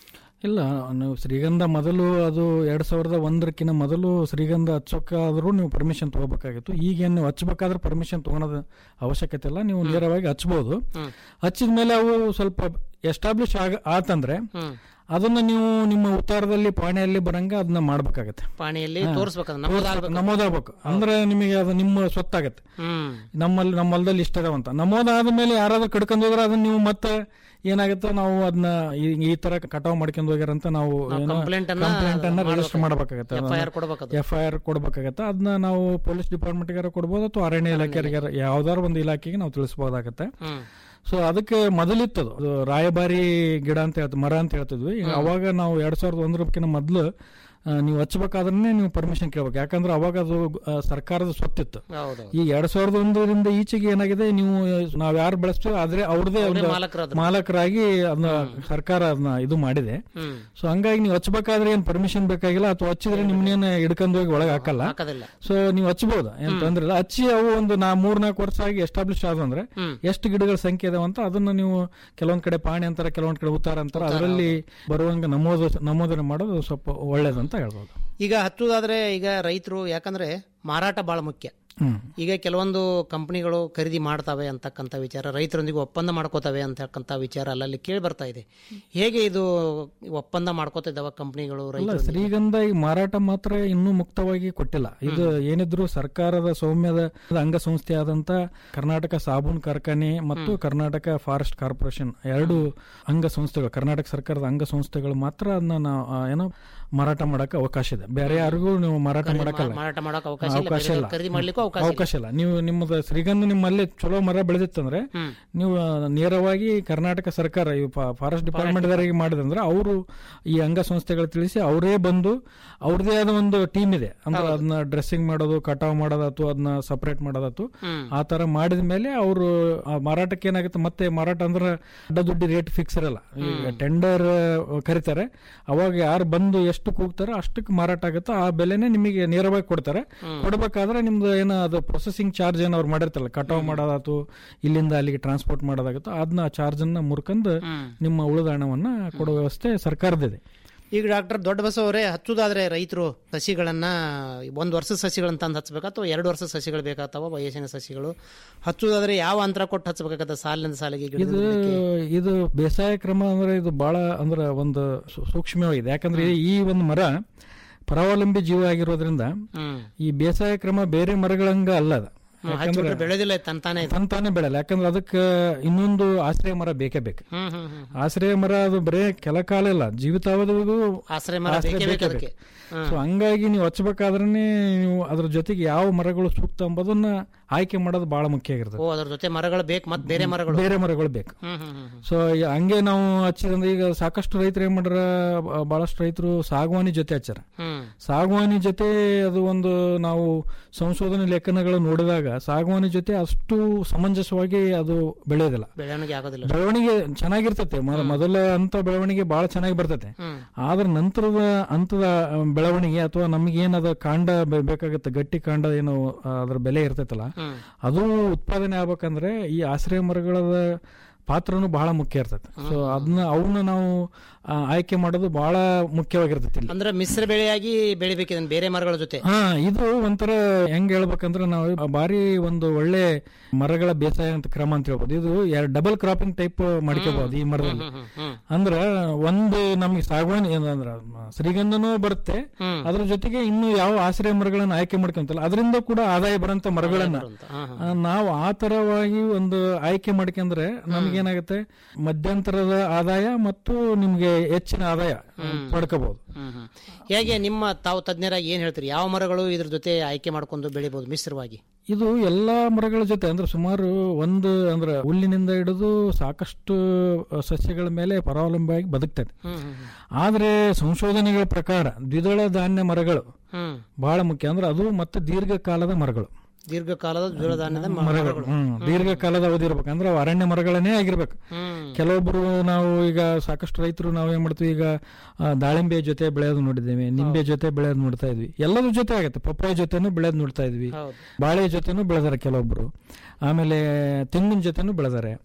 ಇಲ್ಲ ನೀವು ಶ್ರೀಗಂಧ ಮೊದಲು ಅದು ಎರಡ್ ಸಾವಿರದ ಒಂದರಕ್ಕಿಂತ ಮೊದಲು ಶ್ರೀಗಂಧ ಹಚ್ಚೋಕ್ಕಾದ್ರೂ ನೀವು ಪರ್ಮಿಷನ್ ತಗೋಬೇಕಾಗಿತ್ತು ಈಗೇನು ನೀವು ಹಚ್ಬೇಕಾದ್ರೆ ಪರ್ಮಿಷನ್ ತಗೊಳೋದು ಅವಶ್ಯಕತೆ ಇಲ್ಲ ನೀವು ನೇರವಾಗಿ ಹಚ್ಬೋದು ಹಚ್ಚಿದ ಮೇಲೆ ಅವು ಸ್ವಲ್ಪ ಎಸ್ಟಾಬ್ಲಿಷ್ ಆಗ ಆತಂದ್ರೆ ಅದನ್ನ ನೀವು ನಿಮ್ಮ ಉತ್ತಾರದಲ್ಲಿ ಪಾಣಿಯಲ್ಲಿ ಬರಂಗ ಅದನ್ನ ಮಾಡ್ಬೇಕಾಗತ್ತೆ ಪಾಣಿಯಲ್ಲಿ ಹಾ. ತೋರಿಸ್ಬೇಕದು ತೋರ್ಸ್ಬೇಕು, ನಮೂದಾಗ್ಬೇಕು ಅಂದ್ರೆ ನಿಮಗೆ ಅದು ನಿಮ್ಮ ಸ್ವತ್ತಾಗತ್ತೆ ಹ್ಮ್ ನಮ್ಮಲ್ಲಿ ನಮ್ಮ ಹೊಲದಲ್ಲಿ ಇಷ್ಟ ಅದಾವಂತ ನಮೂದಾದ ಮೇಲೆ ಯಾರಾದ್ರೂ ಕಡ್ಕೊಂಡು ಹೋದ್ರೆ ಅದನ್ನ ನೀವು ಮತ್ತೆ ಏನಾಗುತ್ತೆ ನಾವು ಅದನ್ನ ಈ- ಈ ತರ ಕಟಾವ್ ಮಾಡ್ಕೊಂಡು ಹೋಗ್ಯಾರಂತ ನಾವು ನಾವು complaint ಅನ್ನ ಕಂಪ್ಲೇಂಟ್ ಅನ್ನ ರಿಜಿಸ್ಟರ್ ಮಾಡಬೇಕಾಗತ್ತೆ FIR ಕೊಡ್ಬೇಕದು. ಎಫ್ ಐ ಆರ್ ಕೊಡ್ಬೇಕಾಗತ್ತೆ ಅದನ್ನ ನಾವು ಪೊಲೀಸ್ ಡಿಪಾರ್ಟ್ಮೆಂಟ್ಗಾರ ಕೊಡ್ಬೋದು ಅಥವಾ ಅರಣ್ಯ ಇಲಾಖೆಗಾರ ಯಾವ್ದಾರ ಒಂದು ಇಲಾಖೆಗೆ ನಾವು ತಿಳಿಸಬಹುದಾಗತ್ತೆ ಹ್ಮ್ ಸೊ ಅದಕ್ಕೆ ಮೊದಲಿತ್ತದು ಅದು ರಾಯಬಾರಿ ಗಿಡ ಅಂತ ಹೇಳ್ತೀವಿ ಮರ ಅಂತ ಹೇಳ್ತಿದ್ವಿ ಈಗ ಅವಾಗ ನಾವು ಎರಡ್ ಸಾವಿರದ ಒಂದರಕ್ಕಿಂತ ಮೊದಲು ನೀವು ಹಚ್ಚಬೇಕಾದ್ರೆ ನೀವು ಪರ್ಮಿಷನ್ ಕೇಳ್ಬೇಕು ಯಾಕಂದ್ರೆ ಅವಾಗ ಅದು ಆ, ಸರ್ಕಾರದ ಸ್ವತ್ತಿತ್ತು ಹೌದು ಈಗ ಎರಡ್ ಸಾವಿರದ ಒಂದರಿಂದ ಈಚೆಗೆ ಏನಾಗಿದೆ ನೀವು ನಾವ್ ಯಾರು ಬೆಳೆಸ್ತೀವಿ ಆದ್ರೆ ಅವ್ರದೇ ಅವ್ರೇ ಒಂದು ಮಾಲಕರಾದ್ರು. ಮಾಲಕರಾಗಿ ಅದನ್ನ ಸರ್ಕಾರ ಅದನ್ನ ಇದು ಮಾಡಿದೆ ಹ್ಮ್ ಸೊ ಹಂಗಾಗಿ ನೀವು ಹಚ್ಚಬೇಕಾದ್ರೆ ಏನ್ ಪರ್ಮಿಷನ್ ಬೇಕಾಗಿಲ್ಲ ಅಥವಾ ಹಚ್ಚಿದ್ರೆ ನಿಮ್ನೇನು ಹಿಡ್ಕೊಂಡು ಹೋಗಿ ಒಳಗೆ ಹಾಕಲ್ಲ ಹಾಕೋದಿಲ್ಲ ಸೊ ನೀವು ಹಚ್ಬೋದು ಏನ್ ತೊಂದ್ರೆ ಇಲ್ಲ ಹಚ್ಚಿ ಅವು ಒಂದು ನಾ ಮೂರ್ನಾಲ್ಕು ವರ್ಷ ಆಗಿ ಎಸ್ಟಾಬ್ಲಿಷ್ ಆದಂದ್ರೆ ಹ್ಮ್. ಎಷ್ಟು ಗಿಡಗಳ ಸಂಖ್ಯೆ ಇದಾವ ಅಂತ ಅದನ್ನ ನೀವು ಕೆಲವೊಂದ್ ಕಡೆ ಪಾಣಿ ಅಂತಾರೆ ಕೆಲವೊಂದ್ ಕಡೆ ಉತ್ತಾರ ಅಂತಾರೆ ಅದರಲ್ಲಿ ಬರುವಂಗ ನಮೂದು ನಮೂದನೆ ಮಾಡೋದು ಸ್ವಲ್ಪ ಒಳ್ಳೇದಂತ ಹೇಳ್ಬೋದು ಈಗ ಹಚ್ಚುದಾದ್ರೆ ಈಗ ರೈತರು ಯಾಕಂದ್ರೆ ಮಾರಾಟ ಬಹಳ ಮುಖ್ಯ ಹ್ಮ್ ಈಗ ಕೆಲವೊಂದು ಕಂಪನಿಗಳು ಖರೀದಿ ಮಾಡ್ತವೆ ಅಂತಕ್ಕಂಥ ವಿಚಾರ ರೈತರೊಂದಿಗೆ ಒಪ್ಪಂದ ಮಾಡ್ಕೋತವೆ ಅಂತಕ್ಕಂಥ ವಿಚಾರ ಅಲ್ಲಲ್ಲಿ ಕೇಳಿ ಬರ್ತಾ ಇದೆ ಹೇಗೆ ಇದು ಒಪ್ಪಂದ ಮಾಡ್ಕೋತಿದ್ದಾವ ಕಂಪನಿಗಳು ಅಲ್ಲ ರೈತರು ಶ್ರೀಗಂಧ ಈಗ ಮಾರಾಟ ಮಾತ್ರ ಇನ್ನೂ ಮುಕ್ತವಾಗಿ ಕೊಟ್ಟಿಲ್ಲ ಇದು ಏನಿದ್ರು ಸರ್ಕಾರದ ಸೌಮ್ಯದ ಅಂಗಸಂಸ್ಥೆ ಆದಂತ ಕರ್ನಾಟಕ ಸಾಬೂನ್ ಕಾರ್ಖಾನೆ ಮತ್ತು ಕರ್ನಾಟಕ ಫಾರೆಸ್ಟ್ ಕಾರ್ಪೊರೇಷನ್ ಎರಡು ಅಂಗಸಂಸ್ಥೆಗಳು ಕರ್ನಾಟಕ ಸರ್ಕಾರದ ಅಂಗಸಂಸ್ಥೆಗಳು ಮಾತ್ರ ಅದನ್ನ ನಾವು ಆ, ಏನೋ ಮಾರಾಟ ಮಾಡಕ್ಕೆ ಅವಕಾಶ ಇದೆ ಬೇರೆ ಯಾರಿಗೂ ನೀವು ಮಾರಾಟ ಮಾಡಕ್ಕಲ್ಲ ಮಾರಾಟ ಮಾಡಕ್ ಅವಕಾಶ ಇಲ್ಲ ಅವಕಾಶ ಬೇರೆ ಇಲ್ಲ ಖರೀದಿ ಮಾಡ್ಲಿಕ್ಕೂ ಅವಕಾಶ ಇಲ್ಲ. ಅವಕಾಶ ಇಲ್ಲ ನೀವು ನಿಮ್ಮದು ಶ್ರೀಗಂಧ ನಿಮ್ಮಲ್ಲಿ ಚಲೋ ಮರ ಬೆಳೆದಿತ್ತಂದ್ರೆ ನೀವು ಆ, ನೇರವಾಗಿ ಕರ್ನಾಟಕ ಸರ್ಕಾರ ಈ ಫಾರೆಸ್ಟ್ ಡಿಪಾರ್ಟ್ಮೆಂಟ್ ದಾರಿಗೆ ಮಾಡಿದಂದ್ರೆ ಅವರು ಈ ಅಂಗಸಂಸ್ಥೆಗಳು ತಿಳಿಸಿ ಅವರೇ ಬಂದು ಅವ್ರದೇ ಆದ ಒಂದು ಟೀಮ್ ಇದೆ ಅಂದ್ರೆ ಅದನ್ನ ಡ್ರೆಸ್ಸಿಂಗ್ ಮಾಡೋದು ಕಟಾವ್ ಮಾಡೋದು ಅಥವಾ ಅದನ್ನ ಸಪರೇಟ್ ಮಾಡೋದಾತು ಆ ತರ ಮಾಡಿದ ಮೇಲೆ ಅವರು ಮಾರಾಟಕ್ಕೆ ಏನಾಗುತ್ತೆ ಮತ್ತೆ ಮಾರಾಟ ಅಂದ್ರೆ ಅಡ್ಡ ದುಡ್ಡಿ ರೇಟ್ ಫಿಕ್ಸ್ ಇರಲ್ಲ ಈಗ ಟೆಂಡರ್ ಕರೀತಾರೆ ಅವಾಗ ಯಾರು ಬಂದು ಎಷ್ಟು ಕೂಗ್ತಾರೋ ಅಷ್ಟಕ್ಕೆ ಮಾರಾಟ ಆಗುತ್ತೆ ಆ ಬೆಲೆನೇ ನಿಮಗೆ ನೇರವಾಗಿ ಕೊಡ್ತಾರೆ ಕೊಡ್ಬೇಕಾದ್ರೆ ನಿಮ್ದು ಏನೋ ಅದು ಪ್ರೊಸೆಸಿಂಗ್ ಚಾರ್ಜ್ ಏನೋ ಅವ್ರು ಮಾಡಿರ್ತಾರಲ್ಲ ಕಟಾವ್ ಮಾಡೋದಾತು ಇಲ್ಲಿಂದ ಅಲ್ಲಿಗೆ ಟ್ರಾನ್ಸ್ಪೋರ್ಟ್ ಮಾಡೋದಾಗುತ್ತೆ ಅದನ್ನ ಚಾರ್ಜ್ ಅನ್ನ ಮುರ್ಕೊಂಡು ನಿಮ್ಮ ಉಳಿದ ಹಣವನ್ನ ಕೊಡೋ ವ್ಯವಸ್ಥೆ ಸರ್ಕಾರದಿದೆ ಈಗ ಡಾಕ್ಟರ್ ದೊಡ್ಡ ಬಸವರೇ ಹಚ್ಚುದಾದ್ರೆ ರೈತರು ಸಸಿಗಳನ್ನ ಒಂದ್ ವರ್ಷದ ಸಸಿಗಳನ್ನ ತಂದು ಹಚ್ಬೇಕಾ ಅಥವಾ ಎರಡು ವರ್ಷದ ಸಸಿಗಳು ಬೇಕಾಗ್ತಾವ ವಯಸ್ಸಿನ ಸಸಿಗಳು ಹಚ್ಚುದಾದ್ರೆ ಯಾವ ಅಂತರ ಕೊಟ್ಟು ಹಚ್ಬೇಕಾಗತ್ತ ಸಾಲಿನಿಂದ ಸಾಲಿಗೆ ಗಿಡದಿಂದ ಇದು ಗಿಡಕ್ಕೆ? ಇದು ಬೇಸಾಯ ಕ್ರಮ ಅಂದ್ರೆ ಇದು ಬಹಳ ಅಂದ್ರೆ ಒಂದು ಸೂ- ಸೂಕ್ಷ್ಮವಾಗಿದೆ ಯಾಕಂದ್ರೆ ಈ ಒಂದು ಮರ ಪರಾವಲಂಬಿ ಜೀವ ಆಗಿರೋದ್ರಿಂದ ಹ್ಮ್ ಈ ಬೇಸಾಯ ಕ್ರಮ ಬೇರೆ ಮರಗಳಂಗ ಅಲ್ಲ ಅದು. ಹ್ಮ್, ಯಾಕಂದ್ರೆ ಹಚ್ಬಿಟ್ರೆ ಬೆಳೆದಿಲ್ಲ ತಂತಾನೆ ಇದು. ತಂತಾನೆ ಬೆಳೆಯಲ್ಲ ಯಾಕಂದ್ರೆ ಅದಕ್ಕೆ ಇನ್ನೊಂದು ಆಶ್ರಯ ಮರ ಬೇಕೇ ಬೇಕು ಹ್ಮ್ ಹ್ಮ್ ಹ್ಮ್ ಆಶ್ರಯ ಮರ ಅದು ಬರೇ ಕೆಲ ಕಾಲ ಇಲ್ಲ ಜೀವಿತಾವಧಿಗೂ ಆಶ್ರಯ ಮರ ಬೇಕೇ ಬೇಕು ಅದಕ್ಕೆ ಹ್ಮ್. ಸೊ ಹಂಗಾಗಿ ನೀವು ಹಚ್ಬೇಕಾದ್ರೆ ನೀವು ಅದ್ರ ಜೊತೆಗೆ ಯಾವ ಮರಗಳು ಸೂಕ್ತ ಎಂಬುದನ್ನ ಆಯ್ಕೆ ಮಾಡೋದು ಬಹಳ ಮುಖ್ಯ ಆಗಿರ್ತದೆ ಓ ಅದ್ರ ಜೊತೆ ಮರಗಳು ಬೇಕು ಮತ್ತೆ ಬೇರೆ ಮರಗಳು ಬೇರೆ ಮರಗಳು ಬೇಕು ಹ್ಮ್ ಹ್ಮ್ ಹ್ಮ್ ಸೊ ಹಂಗೆ ನಾವು ಹಚ್ಚಿದಂದ್ರೆ ಈಗ ಸಾಕಷ್ಟು ರೈತರು ಏನ್ ಮಾಡ್ರ ಬ- ಬಹಳಷ್ಟು ರೈತರು ಸಾಗವಾನಿ ಜೊತೆ ಹಚ್ಚಾರ ಹ್ಮ್ ಸಾಗವಾನಿ ಜೊತೆ ಅದು ಒಂದು ನಾವು ಸಂಶೋಧನೆ ಲೇಖನಗಳು ನೋಡಿದಾಗ ಸಾಗವಾನಿ ಜೊತೆ ಅಷ್ಟು ಸಮಂಜಸವಾಗಿ ಅದು ಬೆಳೆಯೋದಿಲ್ಲ ಬೆಳವಣಿಗೆ ಆಗೋದಿಲ್ಲ ಬೆಳವಣಿಗೆ ಚೆನ್ನಾಗಿರ್ತತೆ ಮ- ಮೊದಲ ಹಂತ ಬೆಳವಣಿಗೆ ಬಹಳ ಚೆನ್ನಾಗಿ ಬರ್ತತೆ ಹ್ಮ್ ಆದ್ರ ನಂತರದ ಹಂತದ ಆ, ಬೆಳವಣಿಗೆ ಅಥವಾ ನಮಗೇನದ ಕಾಂಡ ಬೆ- ಬೇಕಾಗತ್ತೆ ಗಟ್ಟಿ ಕಾಂಡ ಏನು ಆ, ಅದ್ರ ಬೆಲೆ ಇರ್ತೈತಲ್ಲ ಹ್ಮ್ ಅದು ಉತ್ಪಾದನೆ ಆಗ್ಬೇಕಂದ್ರೆ ಈ ಆಶ್ರಯ ಮರಗಳ ಪಾತ್ರನು ಬಹಳ ಮುಖ್ಯ ಇರ್ತೈತೆ ಸೊ ಅದನ್ನ ಅವನ್ನ ನಾವು ಆ, ಆಯ್ಕೆ ಮಾಡೋದು ಬಹಳ ಮುಖ್ಯವಾಗಿರ್ತೈತಿ ಇಲ್ಲಿ ಅಂದ್ರೆ ಮಿಶ್ರ ಬೆಳೆಯಾಗಿ ಬೆಳಿಬೇಕು ಇದನ್ನ ಬೇರೆ ಮರಗಳ ಜೊತೆ ಹಾ ಇದು ಒಂಥರ ಹೆಂಗ್ ಹೇಳ್ಬೇಕಂದ್ರೆ ನಾವು ಬಾರಿ ಒಂದು ಒಳ್ಳೆ ಮರಗಳ ಬೇಸಾಯ ಅಂತ ಕ್ರಮ ಅಂತ ಹೇಳ್ಬೋದು ಇದು ಡಬಲ್ ಕ್ರಾಪಿಂಗ್ ಟೈಪ್ ಮಾಡ್ಕೋಬಹುದು ಈ ಮರದಲ್ಲಿ ಹ್ಮ್ ಹ್ಮ್ ಅಂದ್ರ ಒಂದು ನಮ್ಗೆ ಸಾಗವಾನಿ ಏನಂದ್ರ ಶ್ರೀಗಂಧನೂ ಬರುತ್ತೆ ಹ್ಮ್. ಅದ್ರ ಜೊತೆಗೆ ಇನ್ನು ಯಾವ ಆಶ್ರಯ ಮರಗಳನ್ನ ಆಯ್ಕೆ ಮಾಡ್ಕೊಂತಲ್ಲ ಅದರಿಂದ ಕೂಡ ಆದಾಯ ಬರಂತ ಮರಗಳನ್ನ ಅಂತ. ಹಾ, ಹಾ. ಆ, ನಾವು ಆ ತರವಾಗಿ ಒಂದು ಆಯ್ಕೆ ಮಾಡ್ಕೊಂಡ್ರೆ ನಮ್ಗೇನಾಗುತ್ತೆ ಮಧ್ಯಂತರದ ಆದಾಯ ಮತ್ತು ನಿಮ್ಗೆ ಹೆಚ್ಚಿನ ಆದಾಯ ಪಡ್ಕೋಬಹುದು ಹ್ಮ್ ಹ್ಮ್. ಹೇಗೆ ನಿಮ್ಮ ತಾವು ತಜ್ಞರಾಗಿ ಏನ್ ಹೇಳ್ತೀರಿ ಯಾವ ಮರಗಳು ಇದ್ರ ಜೊತೆ ಆಯ್ಕೆ ಮಾಡ್ಕೊಂಡು ಬೆಳಿಬಹುದು ಮಿಶ್ರವಾಗಿ ಇದು ಎಲ್ಲಾ ಮರಗಳ ಜೊತೆ ಅಂದ್ರೆ ಸುಮಾರು ಒಂದು ಅಂದ್ರೆ ಹುಲ್ಲಿನಿಂದ ಹಿಡಿದು ಸಾಕಷ್ಟು ಅ, ಸಸ್ಯಗಳ ಮೇಲೆ ಪರಾವಲಂಬಿಯಾಗಿ ಬದುಕ್ತದೆ ಹ್ಮ್ ಹ್ಮ್ ಆದ್ರೆ ಸಂಶೋಧನೆಗಳ ಪ್ರಕಾರ ದ್ವಿದಳ ಧಾನ್ಯ ಮರಗಳು ಹ್ಮ್ ಬಹಳ ಮುಖ್ಯ ಅಂದ್ರೆ ಅದು ಮತ್ತೆ ದೀರ್ಘಕಾಲದ ಮರಗಳು ದೀರ್ಘಕಾಲದ ಜ್ವರಧಾನ್ಯದ ಮರಗಳು ಹ್ಮ್ ದೀರ್ಘಕಾಲದ ಅವಧಿ ಇರ್ಬೇಕು ಅಂದ್ರೆ ಅವು ಅರಣ್ಯ ಮರಗಳನ್ನೇ ಆಗಿರ್ಬೇಕು ಹ್ಮ್ ಕೆಲವೊಬ್ರು ನಾವು ಈಗ ಸಾಕಷ್ಟು ರೈತರು ನಾವು ಏನ್ ಮಾಡ್ತೀವಿ ಈಗ ಆ, ದಾಳಿಂಬೆ ಜೊತೆ ಬೆಳೆಯೋದು ನೋಡಿದ್ದೇವೆ ನಿಂಬೆ ಜೊತೆ ಬೆಳೆಯೋದು ನೋಡ್ತಾ ಇದ್ವಿ ಎಲ್ಲದ್ರ ಜೊತೆ ಆಗತ್ತೆ ಪಪ್ಪಾಯ ಜೊತೆನೂ ಬೆಳೆಯೋದು ನೋಡ್ತಾ ಇದ್ವಿ ಹೌದು ಬಾಳೆ ಜೊತೆನೂ ಬೆಳೆದಾರೆ ಕೆಲವೊಬ್ರು ಆಮೇಲೆ ತೆಂಗಿನ ಜೊತೆನೂ ಬೆಳೆದಾರೆ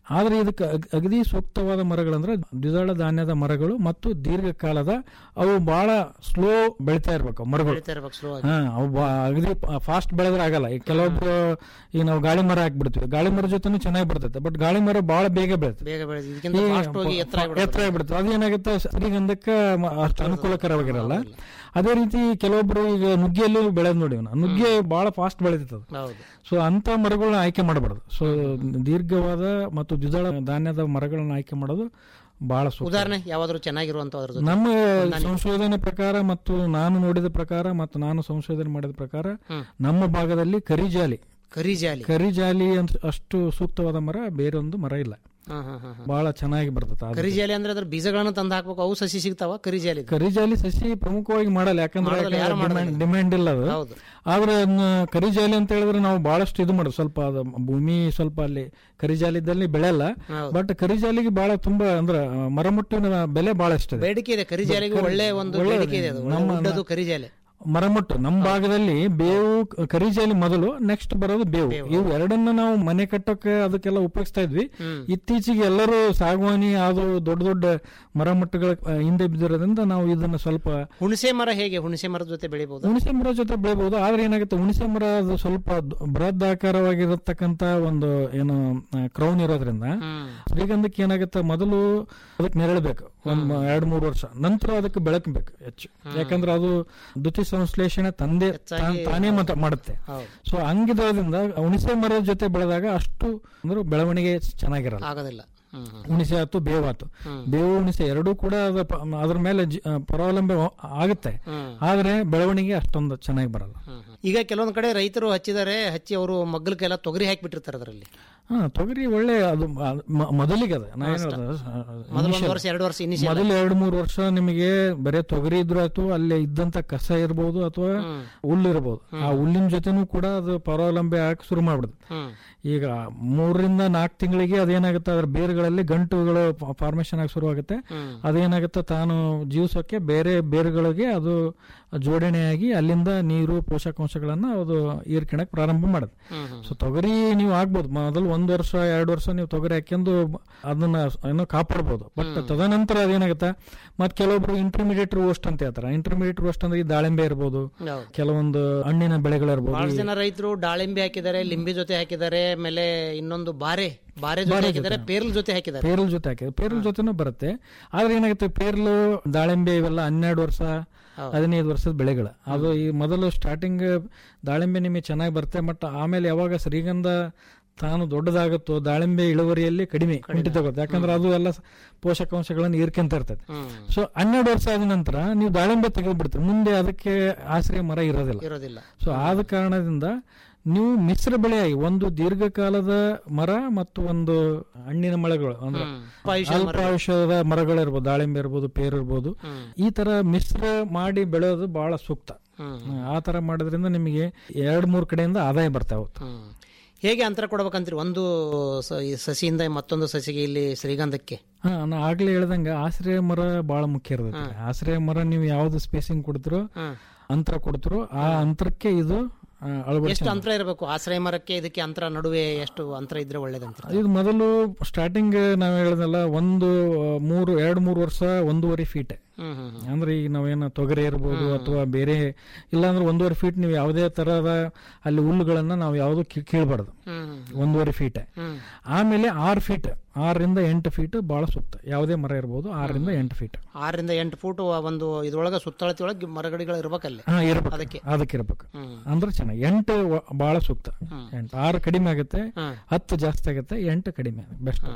ಆದ್ರೆ ಇದಕ್ಕೆ ಅಗ್- ಅಗದಿ ಸೂಕ್ತವಾದ ಮರಗಳಂದ್ರೆ ದ್ವಿದಳ ಧಾನ್ಯದ ಮರಗಳು ಮತ್ತು ದೀರ್ಘಕಾಲದ ಅವು ಬಹಳ ಸ್ಲೋ ಬೆಳಿತಾ ಇರ್ಬೇಕು ಮರಗಳು ಬೆಳಿತಾ ಇರ್ಬೇಕು slow ಆಗಿ. ಹಾ ಅವು ಬಾ- ಅಗದಿ ಫಾಸ್ಟ್ ಬೆಳೆದ್ರೆ ಆಗಲ್ಲ ಈಗ ಕೆಲವೊಬ್ರು ಈಗ ನಾವು ಗಾಳಿ ಮರ ಹಾಕ್ಬಿಡ್ತೀವಿ ಗಾಳಿ ಮರ ಜೊತೆನೂ ಚೆನ್ನಾಗಿ ಬರ್ತೈತೆ ಬಟ್ ಗಾಳಿ ಮರ ಬಹಳ ಬೇಗ ಬೆಳೆಯುತ್ತೆ ಬೇಗ ಬೆಳೆದು ಇದಕ್ಕಿಂತ ಫಾಸ್ಟ್ ಹೋಗಿ ಎತ್ತರ ಆಗ್ಬಿಡುತ್ತೆ. ಎತ್ತರ ಆಗ್ಬಿಡುತ್ತೆ ಅದೇನಾಗುತ್ತೆ ಶ್ರೀಗಂಧಕ್ಕೆ ಮ- ಅಷ್ಟು ಅನುಕೂಲಕರವಾಗಿರಲ್ಲ ಅದೇ ರೀತಿ ಕೆಲವೊಬ್ರು ಈಗ ನುಗ್ಗೆಯಲ್ಲೂ ಬೆಳೆದ್ ನೋಡಿ ನಾವು ನುಗ್ಗೆ ಬಹಳ ಫಾಸ್ಟ್ ಬೆಳೆದಿರ್ತದೆ ಹೌದು ಸೊ ಅಂತ ಮರಗಳನ್ನ ಆಯ್ಕೆ ಮಾಡಬಾರ್ದು ಸೊ ದೀರ್ಘವಾದ ಮತ್ತು ದ್ವಿದಳ ಧಾನ್ಯದ ಮರಗಳನ್ನ ಆಯ್ಕೆ ಮಾಡೋದು ಬಹಳ ಸೂಕ್ತ ಉದಾಹರಣೆ ಯಾವ್ದಾದ್ರು ಚೆನ್ನಾಗಿರುವಂತ ಅದ್ರ ಜೊತೆ ನಮ್ಮ ಸಂಶೋಧನೆ ಪ್ರಕಾರ ಮತ್ತು ನಾನು ನೋಡಿದ ಪ್ರಕಾರ ಮತ್ತು ನಾನು ಸಂಶೋಧನೆ ಮಾಡಿದ ಪ್ರಕಾರ ನಮ್ಮ ಭಾಗದಲ್ಲಿ ಕರಿಜಾಲಿ ಕರಿಜಾಲಿ ಕರಿಜಾಲಿ ಅಂತ ಅಷ್ಟು ಸೂಕ್ತವಾದ ಮರ ಬೇರೊಂದು ಮರ ಇಲ್ಲ ಹಾ, ಹಾ, ಹಾ, ಹಾ. ಬಹಳ ಚೆನ್ನಾಗಿ ಬರ್ತದೆ ಅದು. ಕರಿಜಾಲಿ ಅಂದ್ರೆ ಅದ್ರ ಬೀಜಗಳನ್ನ ತಂದು ಹಾಕ್ಬೇಕು ಅವು ಸಸಿ ಸಿಗ್ತಾವ ಕರಿಜಾಲಿ ಕರಿಜಾಲಿ ಸಸಿ ಪ್ರಮುಖವಾಗಿ ಮಾಡಲ್ಲ ಯಾಕಂದ್ರೆ ಮಾಡೋದಿಲ್ಲ, ಯಾರು ಮಾಡೋದಿಲ್ಲ. ಡಿಮ್ಯಾಂಡ್ ಇಲ್ಲ ಅದು ಹೌದು. ಆದ್ರೆ ಅದ್ನ ಕರಿಜಾಲಿ ಅಂತ ಹೇಳಿದ್ರೆ ನಾವು ಬಹಳಷ್ಟು ಇದು ಮಾಡೋದು ಸ್ವಲ್ಪ ಅದು ಭೂಮಿ ಸ್ವಲ್ಪ ಅಲ್ಲಿ ಕರಿಜಾಲಿದ್ದಲ್ಲಿ ಬೆಳೆಯಲ್ಲ ಹೌದು. ಬಟ್ ಕರಿಜಾಲಿಗೆ ಬಹಳ ತುಂಬಾ ಅಂದ್ರೆ ಆ, ಮರಮುಟ್ಟಿನ ಬೆಲೆ ಬಹಳ ಇಷ್ಟ ಬೇಡಿಕೆ ಇದೆ ಕರಿಜಾಲಿಗೆ ಒಳ್ಳೆ ಒಂದು ಒಳ್ಳೆ ಬೇಡಿಕೆ ಇದೆ ಅದು ಒಳ್ಳೆ ನಮ್ಮ- ಉದ್ದದ್ದು ಕರಿಜಾಲಿ ಮರಮುಟ್ಟು ನಮ್ಮ ಭಾಗದಲ್ಲಿ ಬೇವು ಕ- ಕರಿಜಾಲಿ ಮೊದಲು ನೆಕ್ಸ್ಟ್ ಬರೋದು ಬೇವು ಇವು ಎರಡನ್ನ ನಾವು ಮನೆ ಕಟ್ಟೋಕೆ ಅದಕ್ಕೆಲ್ಲ ಉಪಯೋಗಿಸ್ತಾ ಇದ್ವಿ ಇತ್ತೀಚೆಗೆ ಎಲ್ಲರೂ ಸಾಗವಾನಿ ಅದು ದೊಡ್ಡ ದೊಡ್ಡ ಮರಮುಟ್ಟುಗಳ ಆ, ಹಿಂದೆ ಬಿದ್ದಿರೋದ್ರಿಂದ ನಾವು ಇದನ್ನ ಸ್ವಲ್ಪ ಹುಣಸೆ ಮರ ಹೇಗೆ ಹುಣಸೆ ಮರದ ಜೊತೆ ಬೆಳಿಬಹುದು ಹುಣಸೆ ಮರ ಜೊತೆ ಬೆಳಿಬಹುದು ಆದ್ರೆ ಏನಾಗುತ್ತೆ ಹುಣಸೆ ಮರ ಅದು ಸ್ವಲ್ಪ ದ- ಬೃಹದಾಕಾರವಾಗಿರತಕ್ಕಂತ ಒಂದು ಏನು ಕ್ರೌನ್ ಇರೋದ್ರಿಂದ ಶ್ರೀಗಂಧಕ್ಕೆ ಏನಾಗುತ್ತೆ ಮೊದಲು ಅದಕ್ಕೆ ನೆರಳಬೇಕು ಒಂದ್ ಮ- ಎರಡ್ ಮೂರು ವರ್ಷ ನಂತರ ಅದಕ್ಕೆ ಬೆಳಕು ಬೇಕು ಹೆಚ್ಚು ಯಾಕಂದ್ರೆ ಅದು ದ್ಯುತಿ ಸಂಶ್ಲೇಷಣೆ ತಂದೆ ತಾನ್- ತಾನೇ ಮತ ಮಾಡುತ್ತೆ ಸೊ ಹಂಗಿರೋದ್ರಿಂದ ಹುಣಸೆ ಮರದ ಜೊತೆ ಬೆಳೆದಾಗ ಅಷ್ಟು ಅಂದ್ರೆ ಬೆಳವಣಿಗೆ ಚೆನ್ನಾಗಿರಲ್ಲ ಆಗೋದಿಲ್ಲ ಹ್ಮ್, ಹ್ಮ್. ಹುಣಸೆ ಆಯ್ತು ಬೇವು ಆಯ್ತು ಬೇವು ಹುಣಸೆ ಎರಡೂ ಕೂಡ ಅದ ಪ- ಅದ್ರ ಮೇಲೆ ಜಿ- ಆ, ಪರಾವಲಂಬಿ ಆಗುತ್ತೆ ಆದ್ರೆ ಬೆಳವಣಿಗೆ ಅಷ್ಟೊಂದು ಚೆನ್ನಾಗಿ ಬರಲ್ಲ ಈಗ ಕೆಲವೊಂದ್ ಕಡೆ ರೈತರು ಹಚ್ಚಿದ್ದಾರೆ ಹಚ್ಚಿ ಅವರು ಮಗ್ಗಲಕ್ಕೆಲ್ಲ ತೊಗರಿ ಹಾಕಿಬಿಟ್ಟಿರ್ತಾರೆ ಅದರಲ್ಲಿ ಹಾ ತೊಗರಿ ಒಳ್ಳೆ ಅದು ಮ- ಮ- ಮೊದಲಿಗೆ ಅದ ನಾ ಏನು ಹೇಳೋದು, ಆ, ಮೊದಲು ಒಂದು initial. ವರ್ಷ ಎರಡು ವರ್ಷ ಇನಿಷಿಯಲ್ ಮೊದಲು ಎರಡು ಮೂರು ವರ್ಷ ನಿಮಗೆ ಬರೇ ತೊಗರಿ ಇದ್ರು ಆಯ್ತು ಅಲ್ಲಿ ಇದ್ದಂತ ಕಸ ಇರ್ಬೋದು ಅಥವಾ ಹುಲ್ಲು ಇರ್ಬೋದು ಆ ಹುಲ್ಲಿನ ಜೊತೆನೂ ಕೂಡ ಅದು ಪರಾವಲಂಬಿ ಹಾಕಿ ಶುರು ಮಾಡ್ಬಿಡುತ್ತೆ ಹ್ಮ್ ಈಗ ಮೂರರಿಂದ ನಾಲ್ಕು ತಿಂಗಳಿಗೆ ಅದೇನಾಗುತ್ತೆ ಅದ್ರ ಬೇರುಗಳಲ್ಲಿ ಗಂಟುಗಳು ಫಾರ್ಮೇಶನ್ ಆಗಿ ಶುರುವಾಗುತ್ತೆ ಅದೇನಾಗುತ್ತೆ ತಾನು ಜೀವಿಸೋಕೆ ಬೇರೆ ಬೇರುಗಳಿಗೆ ಅದು ಜೋಡಣೆಯಾಗಿ ಅಲ್ಲಿಂದ ನೀರು ಪೋಷಕಾಂಶಗಳನ್ನ ಅದು ಹೀರ್ಕೊಳಕ್ ಪ್ರಾರಂಭ ಮಾಡುತ್ತೆ ಸೊ ತೊಗರಿ ನೀವು ಆಗ್ಬೋದು ಮೊದಲು ಒಂದ್ ವರ್ಷ ಎರಡು ವರ್ಷ ನೀವು ತೊಗರಿ ಹಾಕ್ಯಂದು ಅದನ್ನ ಏನೋ ಕಾಪಾಡ್ಬೋದು ಬಟ್ ತದನಂತರ ಅದೇನಾಗುತ್ತೆ ಮತ್ ಕೆಲವೊಬ್ರು ಇಂಟರ್ಮೀಡಿಯೇಟ್ ರೋಸ್ಟ್ ಅಂತ ಹೇಳ್ತಾರೆ ಇಂಟರ್ಮೀಡಿಯೇಟ್ ರೋಸ್ಟ್ ಅಂದ್ರೆ ಈ ದಾಳಿಂಬೆ ಇರ್ಬೋದು ಹೌದು. ಕೆಲವೊಂದು ಹಣ್ಣಿನ ಬೆಳೆಗಳಿರ್ಬೋದು ಬಹಳ ಜನ ರೈತರು ದಾಳಿಂಬೆ ಹಾಕಿದ್ದಾರೆ ಲಿಂಬೆ ಜೊತೆ ಹಾಕಿದ್ದಾರೆ ಆಮೇಲೆ ಇನ್ನೊಂದು ಬಾರೆ ಬಾರೆ ಜೊತೆ ಹಾಕಿದ್ದಾರೆ ಪೇರ್ಲ್ ಜೊತೆ ಹಾಕಿದ್ದಾರೆ ಪೇರಲ್ ಜೊತೆ ಹಾಕಿದ್ರೆ ಪೇರಲ್ ಜೊತೆನೂ ಬರುತ್ತೆ ಆದ್ರೆ ಏನಾಗುತ್ತೆ ಪೇರ್ಲು ದಾಳಿಂಬೆ ಇವೆಲ್ಲ ಹನ್ನೆರಡು ವರ್ಷ ಹದಿನೈದು ವರ್ಷದ ಬೆಳೆಗಳು ಅದು ಈ ಮೊದಲು ಸ್ಟಾರ್ಟಿಂಗ್ ದಾಳಿಂಬೆ ನಿಮಗೆ ಚೆನ್ನಾಗಿ ಬರುತ್ತೆ ಬಟ್ ಆಮೇಲೆ ಯಾವಾಗ ಶ್ರೀಗಂಧ ತಾನು ದೊಡ್ಡದಾಗುತ್ತೋ ದಾಳಿಂಬೆ ಇಳುವರಿಯಲ್ಲಿ ಕಡಿಮೆ ಕುಂಠಿತಗೊತ್ತೆ ಯಾಕಂದ್ರೆ ಅದು ಎಲ್ಲ ಸ- ಪೋಷಕಾಂಶಗಳನ್ನು ಹೀರ್ಕೊಂತ ಇರ್ತದೆ ಸೊ ಹನ್ನೆರಡು ವರ್ಷ ಆದ ನಂತರ ನೀವು ದಾಳಿಂಬೆ ತೆಗೆದು ಬಿಡ್ತೀರಿ ಮುಂದೆ ಅದಕ್ಕೆ ಆಶ್ರಯ ಮರ ಇರೋದಿಲ್ಲ ಇರೋದಿಲ್ಲ ಸೊ ಆದ ಕಾರಣದಿಂದ ನೀವು ಮಿಶ್ರ ಬೆಳೆಯಾಗಿ ಒಂದು ದೀರ್ಘಕಾಲದ ಮರ ಮತ್ತು ಒಂದು ಹಣ್ಣಿನ ಮಳೆಗಳು ಅಂದ್ರೆ ಅಲ್ಪಾಯುಷ್ಯದ ಮರಗಳಿರ್ಬೋದು ದಾಳಿಂಬೆ ಇರ್ಬೋದು ಪೇರು ಇರ್ಬೋದು ಈ ತರ ಮಿಶ್ರ ಮಾಡಿ ಬೆಳೆಯೋದು ಬಹಳ ಸೂಕ್ತ ಆ ತರ ಮಾಡೋದ್ರಿಂದ ನಿಮಗೆ ಎರಡ್ ಮೂರ್ ಕಡೆಯಿಂದ ಆದಾಯ ಬರ್ತಾ ಹೋಗುತ್ತೆ ಹ್ಮ್. ಹೇಗೆ ಅಂತರ ಕೊಡ್ಬೇಕಂತೀರಿ ಒಂದು ಸ- ಈ ಸಸಿಯಿಂದ ಮತ್ತೊಂದು ಸಸಿಗೆ ಇಲ್ಲಿ ಶ್ರೀಗಂಧಕ್ಕೆ ಹಾ ನಾ ಆಗ್ಲೇ ಹೇಳ್ದಂಗ ಆಶ್ರಯ ಮರ ಬಹಳ ಮುಖ್ಯ ಇರ್ತೈತಿ ಆಶ್ರಯ ಮರ ನೀವು ಯಾವ್ದು ಸ್ಪೇಸಿಂಗ್ ಕೊಡ್ತಿರೋ ಅಂತರ ಕೊಡ್ತಿರೋ ಆ ಅಂತರಕ್ಕೆ ಇದು ಆ, ಅಳವಡಿಸಿ ಎಷ್ಟು ಅಂತರ ಇರಬೇಕು ಆಶ್ರಯ ಮರಕ್ಕೆ ಇದಕ್ಕೆ ಅಂತರ ನಡುವೆ ಎಷ್ಟು ಅಂತರ ಇದ್ರೆ ಒಳ್ಳೇದಂತ ಇದು ಮೊದಲು ಸ್ಟಾರ್ಟಿಂಗ್ ನಾವ್ ಹೇಳಿದ್ನಲ್ಲ ಒಂದು ಆ, ಮೂರು ಎರಡು ಮೂರು ವರ್ಷ ಒಂದೂವರೆ ಫೀಟ್ ಹ್ಮ್ ಹ್ಮ್ ಅಂದ್ರೆ ಈಗ ನಾವೇನೋ ತೊಗರಿ ಇರ್ಬೋದು ಅಥವಾ ಬೇರೆ ಇಲ್ಲಾಂದ್ರೆ ಒಂದೂವರೆ ಫೀಟ್ ನೀವು ಯಾವುದೇ ತರಹದ ಅಲ್ಲಿ ಹುಲ್ಲುಗಳನ್ನ ನಾವು ಯಾವುದು ಕೀಳ್ಬಾರ್ದು ಹ್ಮ್ ಒಂದೂವರೆ ಫೀಟ್ ಆಮೇಲೆ ಆರು ಫೀಟ್ ಆರರಿಂದ ಎಂಟು ಫೀಟ್ ಬಹಳ ಸೂಕ್ತ ಯಾವುದೇ ಮರ ಇರ್ಬೋದು ಆರರಿಂದ ಎಂಟು ಫೀಟ್ ಆರರಿಂದ ಎಂಟು ಫೂಟ್ ಒಂದು ಇದ್ರೊಳಗ ಸುತ್ತಳತೆ ಒಳಗೆ ಮರಗಡಿಗಳು ಇರ್ಬೇಕಲ್ಲಿ ಹಾ ಇರ್ಬೇಕು ಅದಕ್ಕೆ ಅದಕ್ಕೆ ಇರ್ಬೇಕು ಅಂದ್ರೆ ಚೆನ್ನಾಗಿ ಎಂಟು ವ- ಬಹಳ ಸೂಕ್ತ ಎಂಟು ಆರು ಕಡಿಮೆ ಆಗುತ್ತೆ ಹತ್ತು ಜಾಸ್ತಿ ಆಗುತ್ತೆ ಎಂಟು ಕಡಿಮೆ ಬೆಸ್ಟ್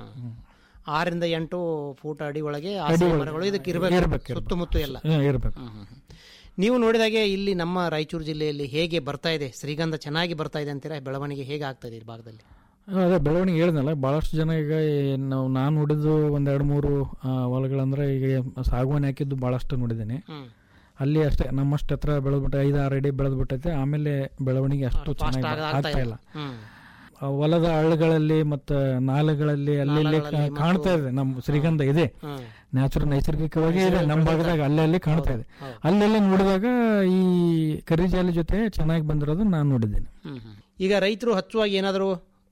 ಆರರಿಂದ ಎಂಟು ಫೂಟ್ ಅಡಿ ಒಳಗೆ ಆಶ್ರಯ ಮರಗಳು ಇದಕ್ಕೆ ಇರಬೇಕು ಇರ್ಬೇಕು, ಇರ್ಬೇಕು. ಸುತ್ತಮುತ್ತ ಎಲ್ಲ ಇರ್ಬೇಕು ನೀವು ನೋಡಿದಾಗೆ ಇಲ್ಲಿ ನಮ್ಮ ರಾಯಚೂರು ಜಿಲ್ಲೆಯಲ್ಲಿ ಹೇಗೆ ಬರ್ತಾ ಇದೆ ಶ್ರೀಗಂಧ ಚೆನ್ನಾಗಿ ಬರ್ತಾ ಇದೆ ಅಂತೀರಾ ಬೆಳವಣಿಗೆ ಹೇಗೆ ಆಗ್ತಾ ಇದೆ ಈ ಭಾಗದಲ್ಲಿ ಅದೇ ಬೆಳವಣಿಗೆ ಹೇಳಿದ್ನಲ್ಲ ಬಹಳಷ್ಟು ಜನ ಈಗ ಏನ್ ನಾವು ನಾನು ನೋಡಿದ್ದು ಒಂದ್ ಎರಡು ಮೂರು ಆ, ಹೊಲಗಳಂದ್ರೆ ಈಗ ಸಾಗುವಾನಿ ಹಾಕಿದ್ದು ಬಹಳಷ್ಟು ನೋಡಿದ್ದೇನೆ ಅಲ್ಲಿ ಅಷ್ಟೇ ನಮ್ಮಷ್ಟು ಹತ್ರ ಬೆಳೆದ್ಬಿಟ್ಟು ಐದು ಆರು ಅಡಿ ಬೆಳೆದ್ಬಿಟ್ಟೈತೆ ಆಮೇಲೆ ಬೆಳವಣಿಗೆ ಅಷ್ಟು ಚೆನ್ನಾಗಿ ಆಗ್ತಾ ಇಲ್ಲ ಹ್ಮ್ ಆ ಹೊಲದ ಹಳ್ಳಗಳಲ್ಲಿ ಮತ್ತು ನಾಲೆಗಳಲ್ಲಿ ಅಲ್ಲಿ ಇಲ್ಲಿ ಕಾ- ಕಾಣ್ತಾ ಇದೆ ನಮ್ಮ ಶ್ರೀಗಂಧ ಇದೆ ನ್ಯಾಚುರಲ್ ನೈಸರ್ಗಿಕವಾಗಿ ಇದೆ ನಮ್ಮ ಭಾಗದಾಗ ಅಲ್ಲಲ್ಲಿ ಕಾಣ್ತಾ ಇದೆ ಅಲ್ಲೆಲ್ಲ ನೋಡಿದಾಗ ಈ ಕರಿಜಾಲಿ ಜೊತೆ ಚೆನ್ನಾಗಿ ಬಂದಿರೋದು ನಾನು ನೋಡಿದ್ದೇನೆ ಹ್ಮ್ ಹ್ಮ್. ಈಗ ರೈತರು ಹಚ್ಚುವಾಗ ಏನಾದರೂ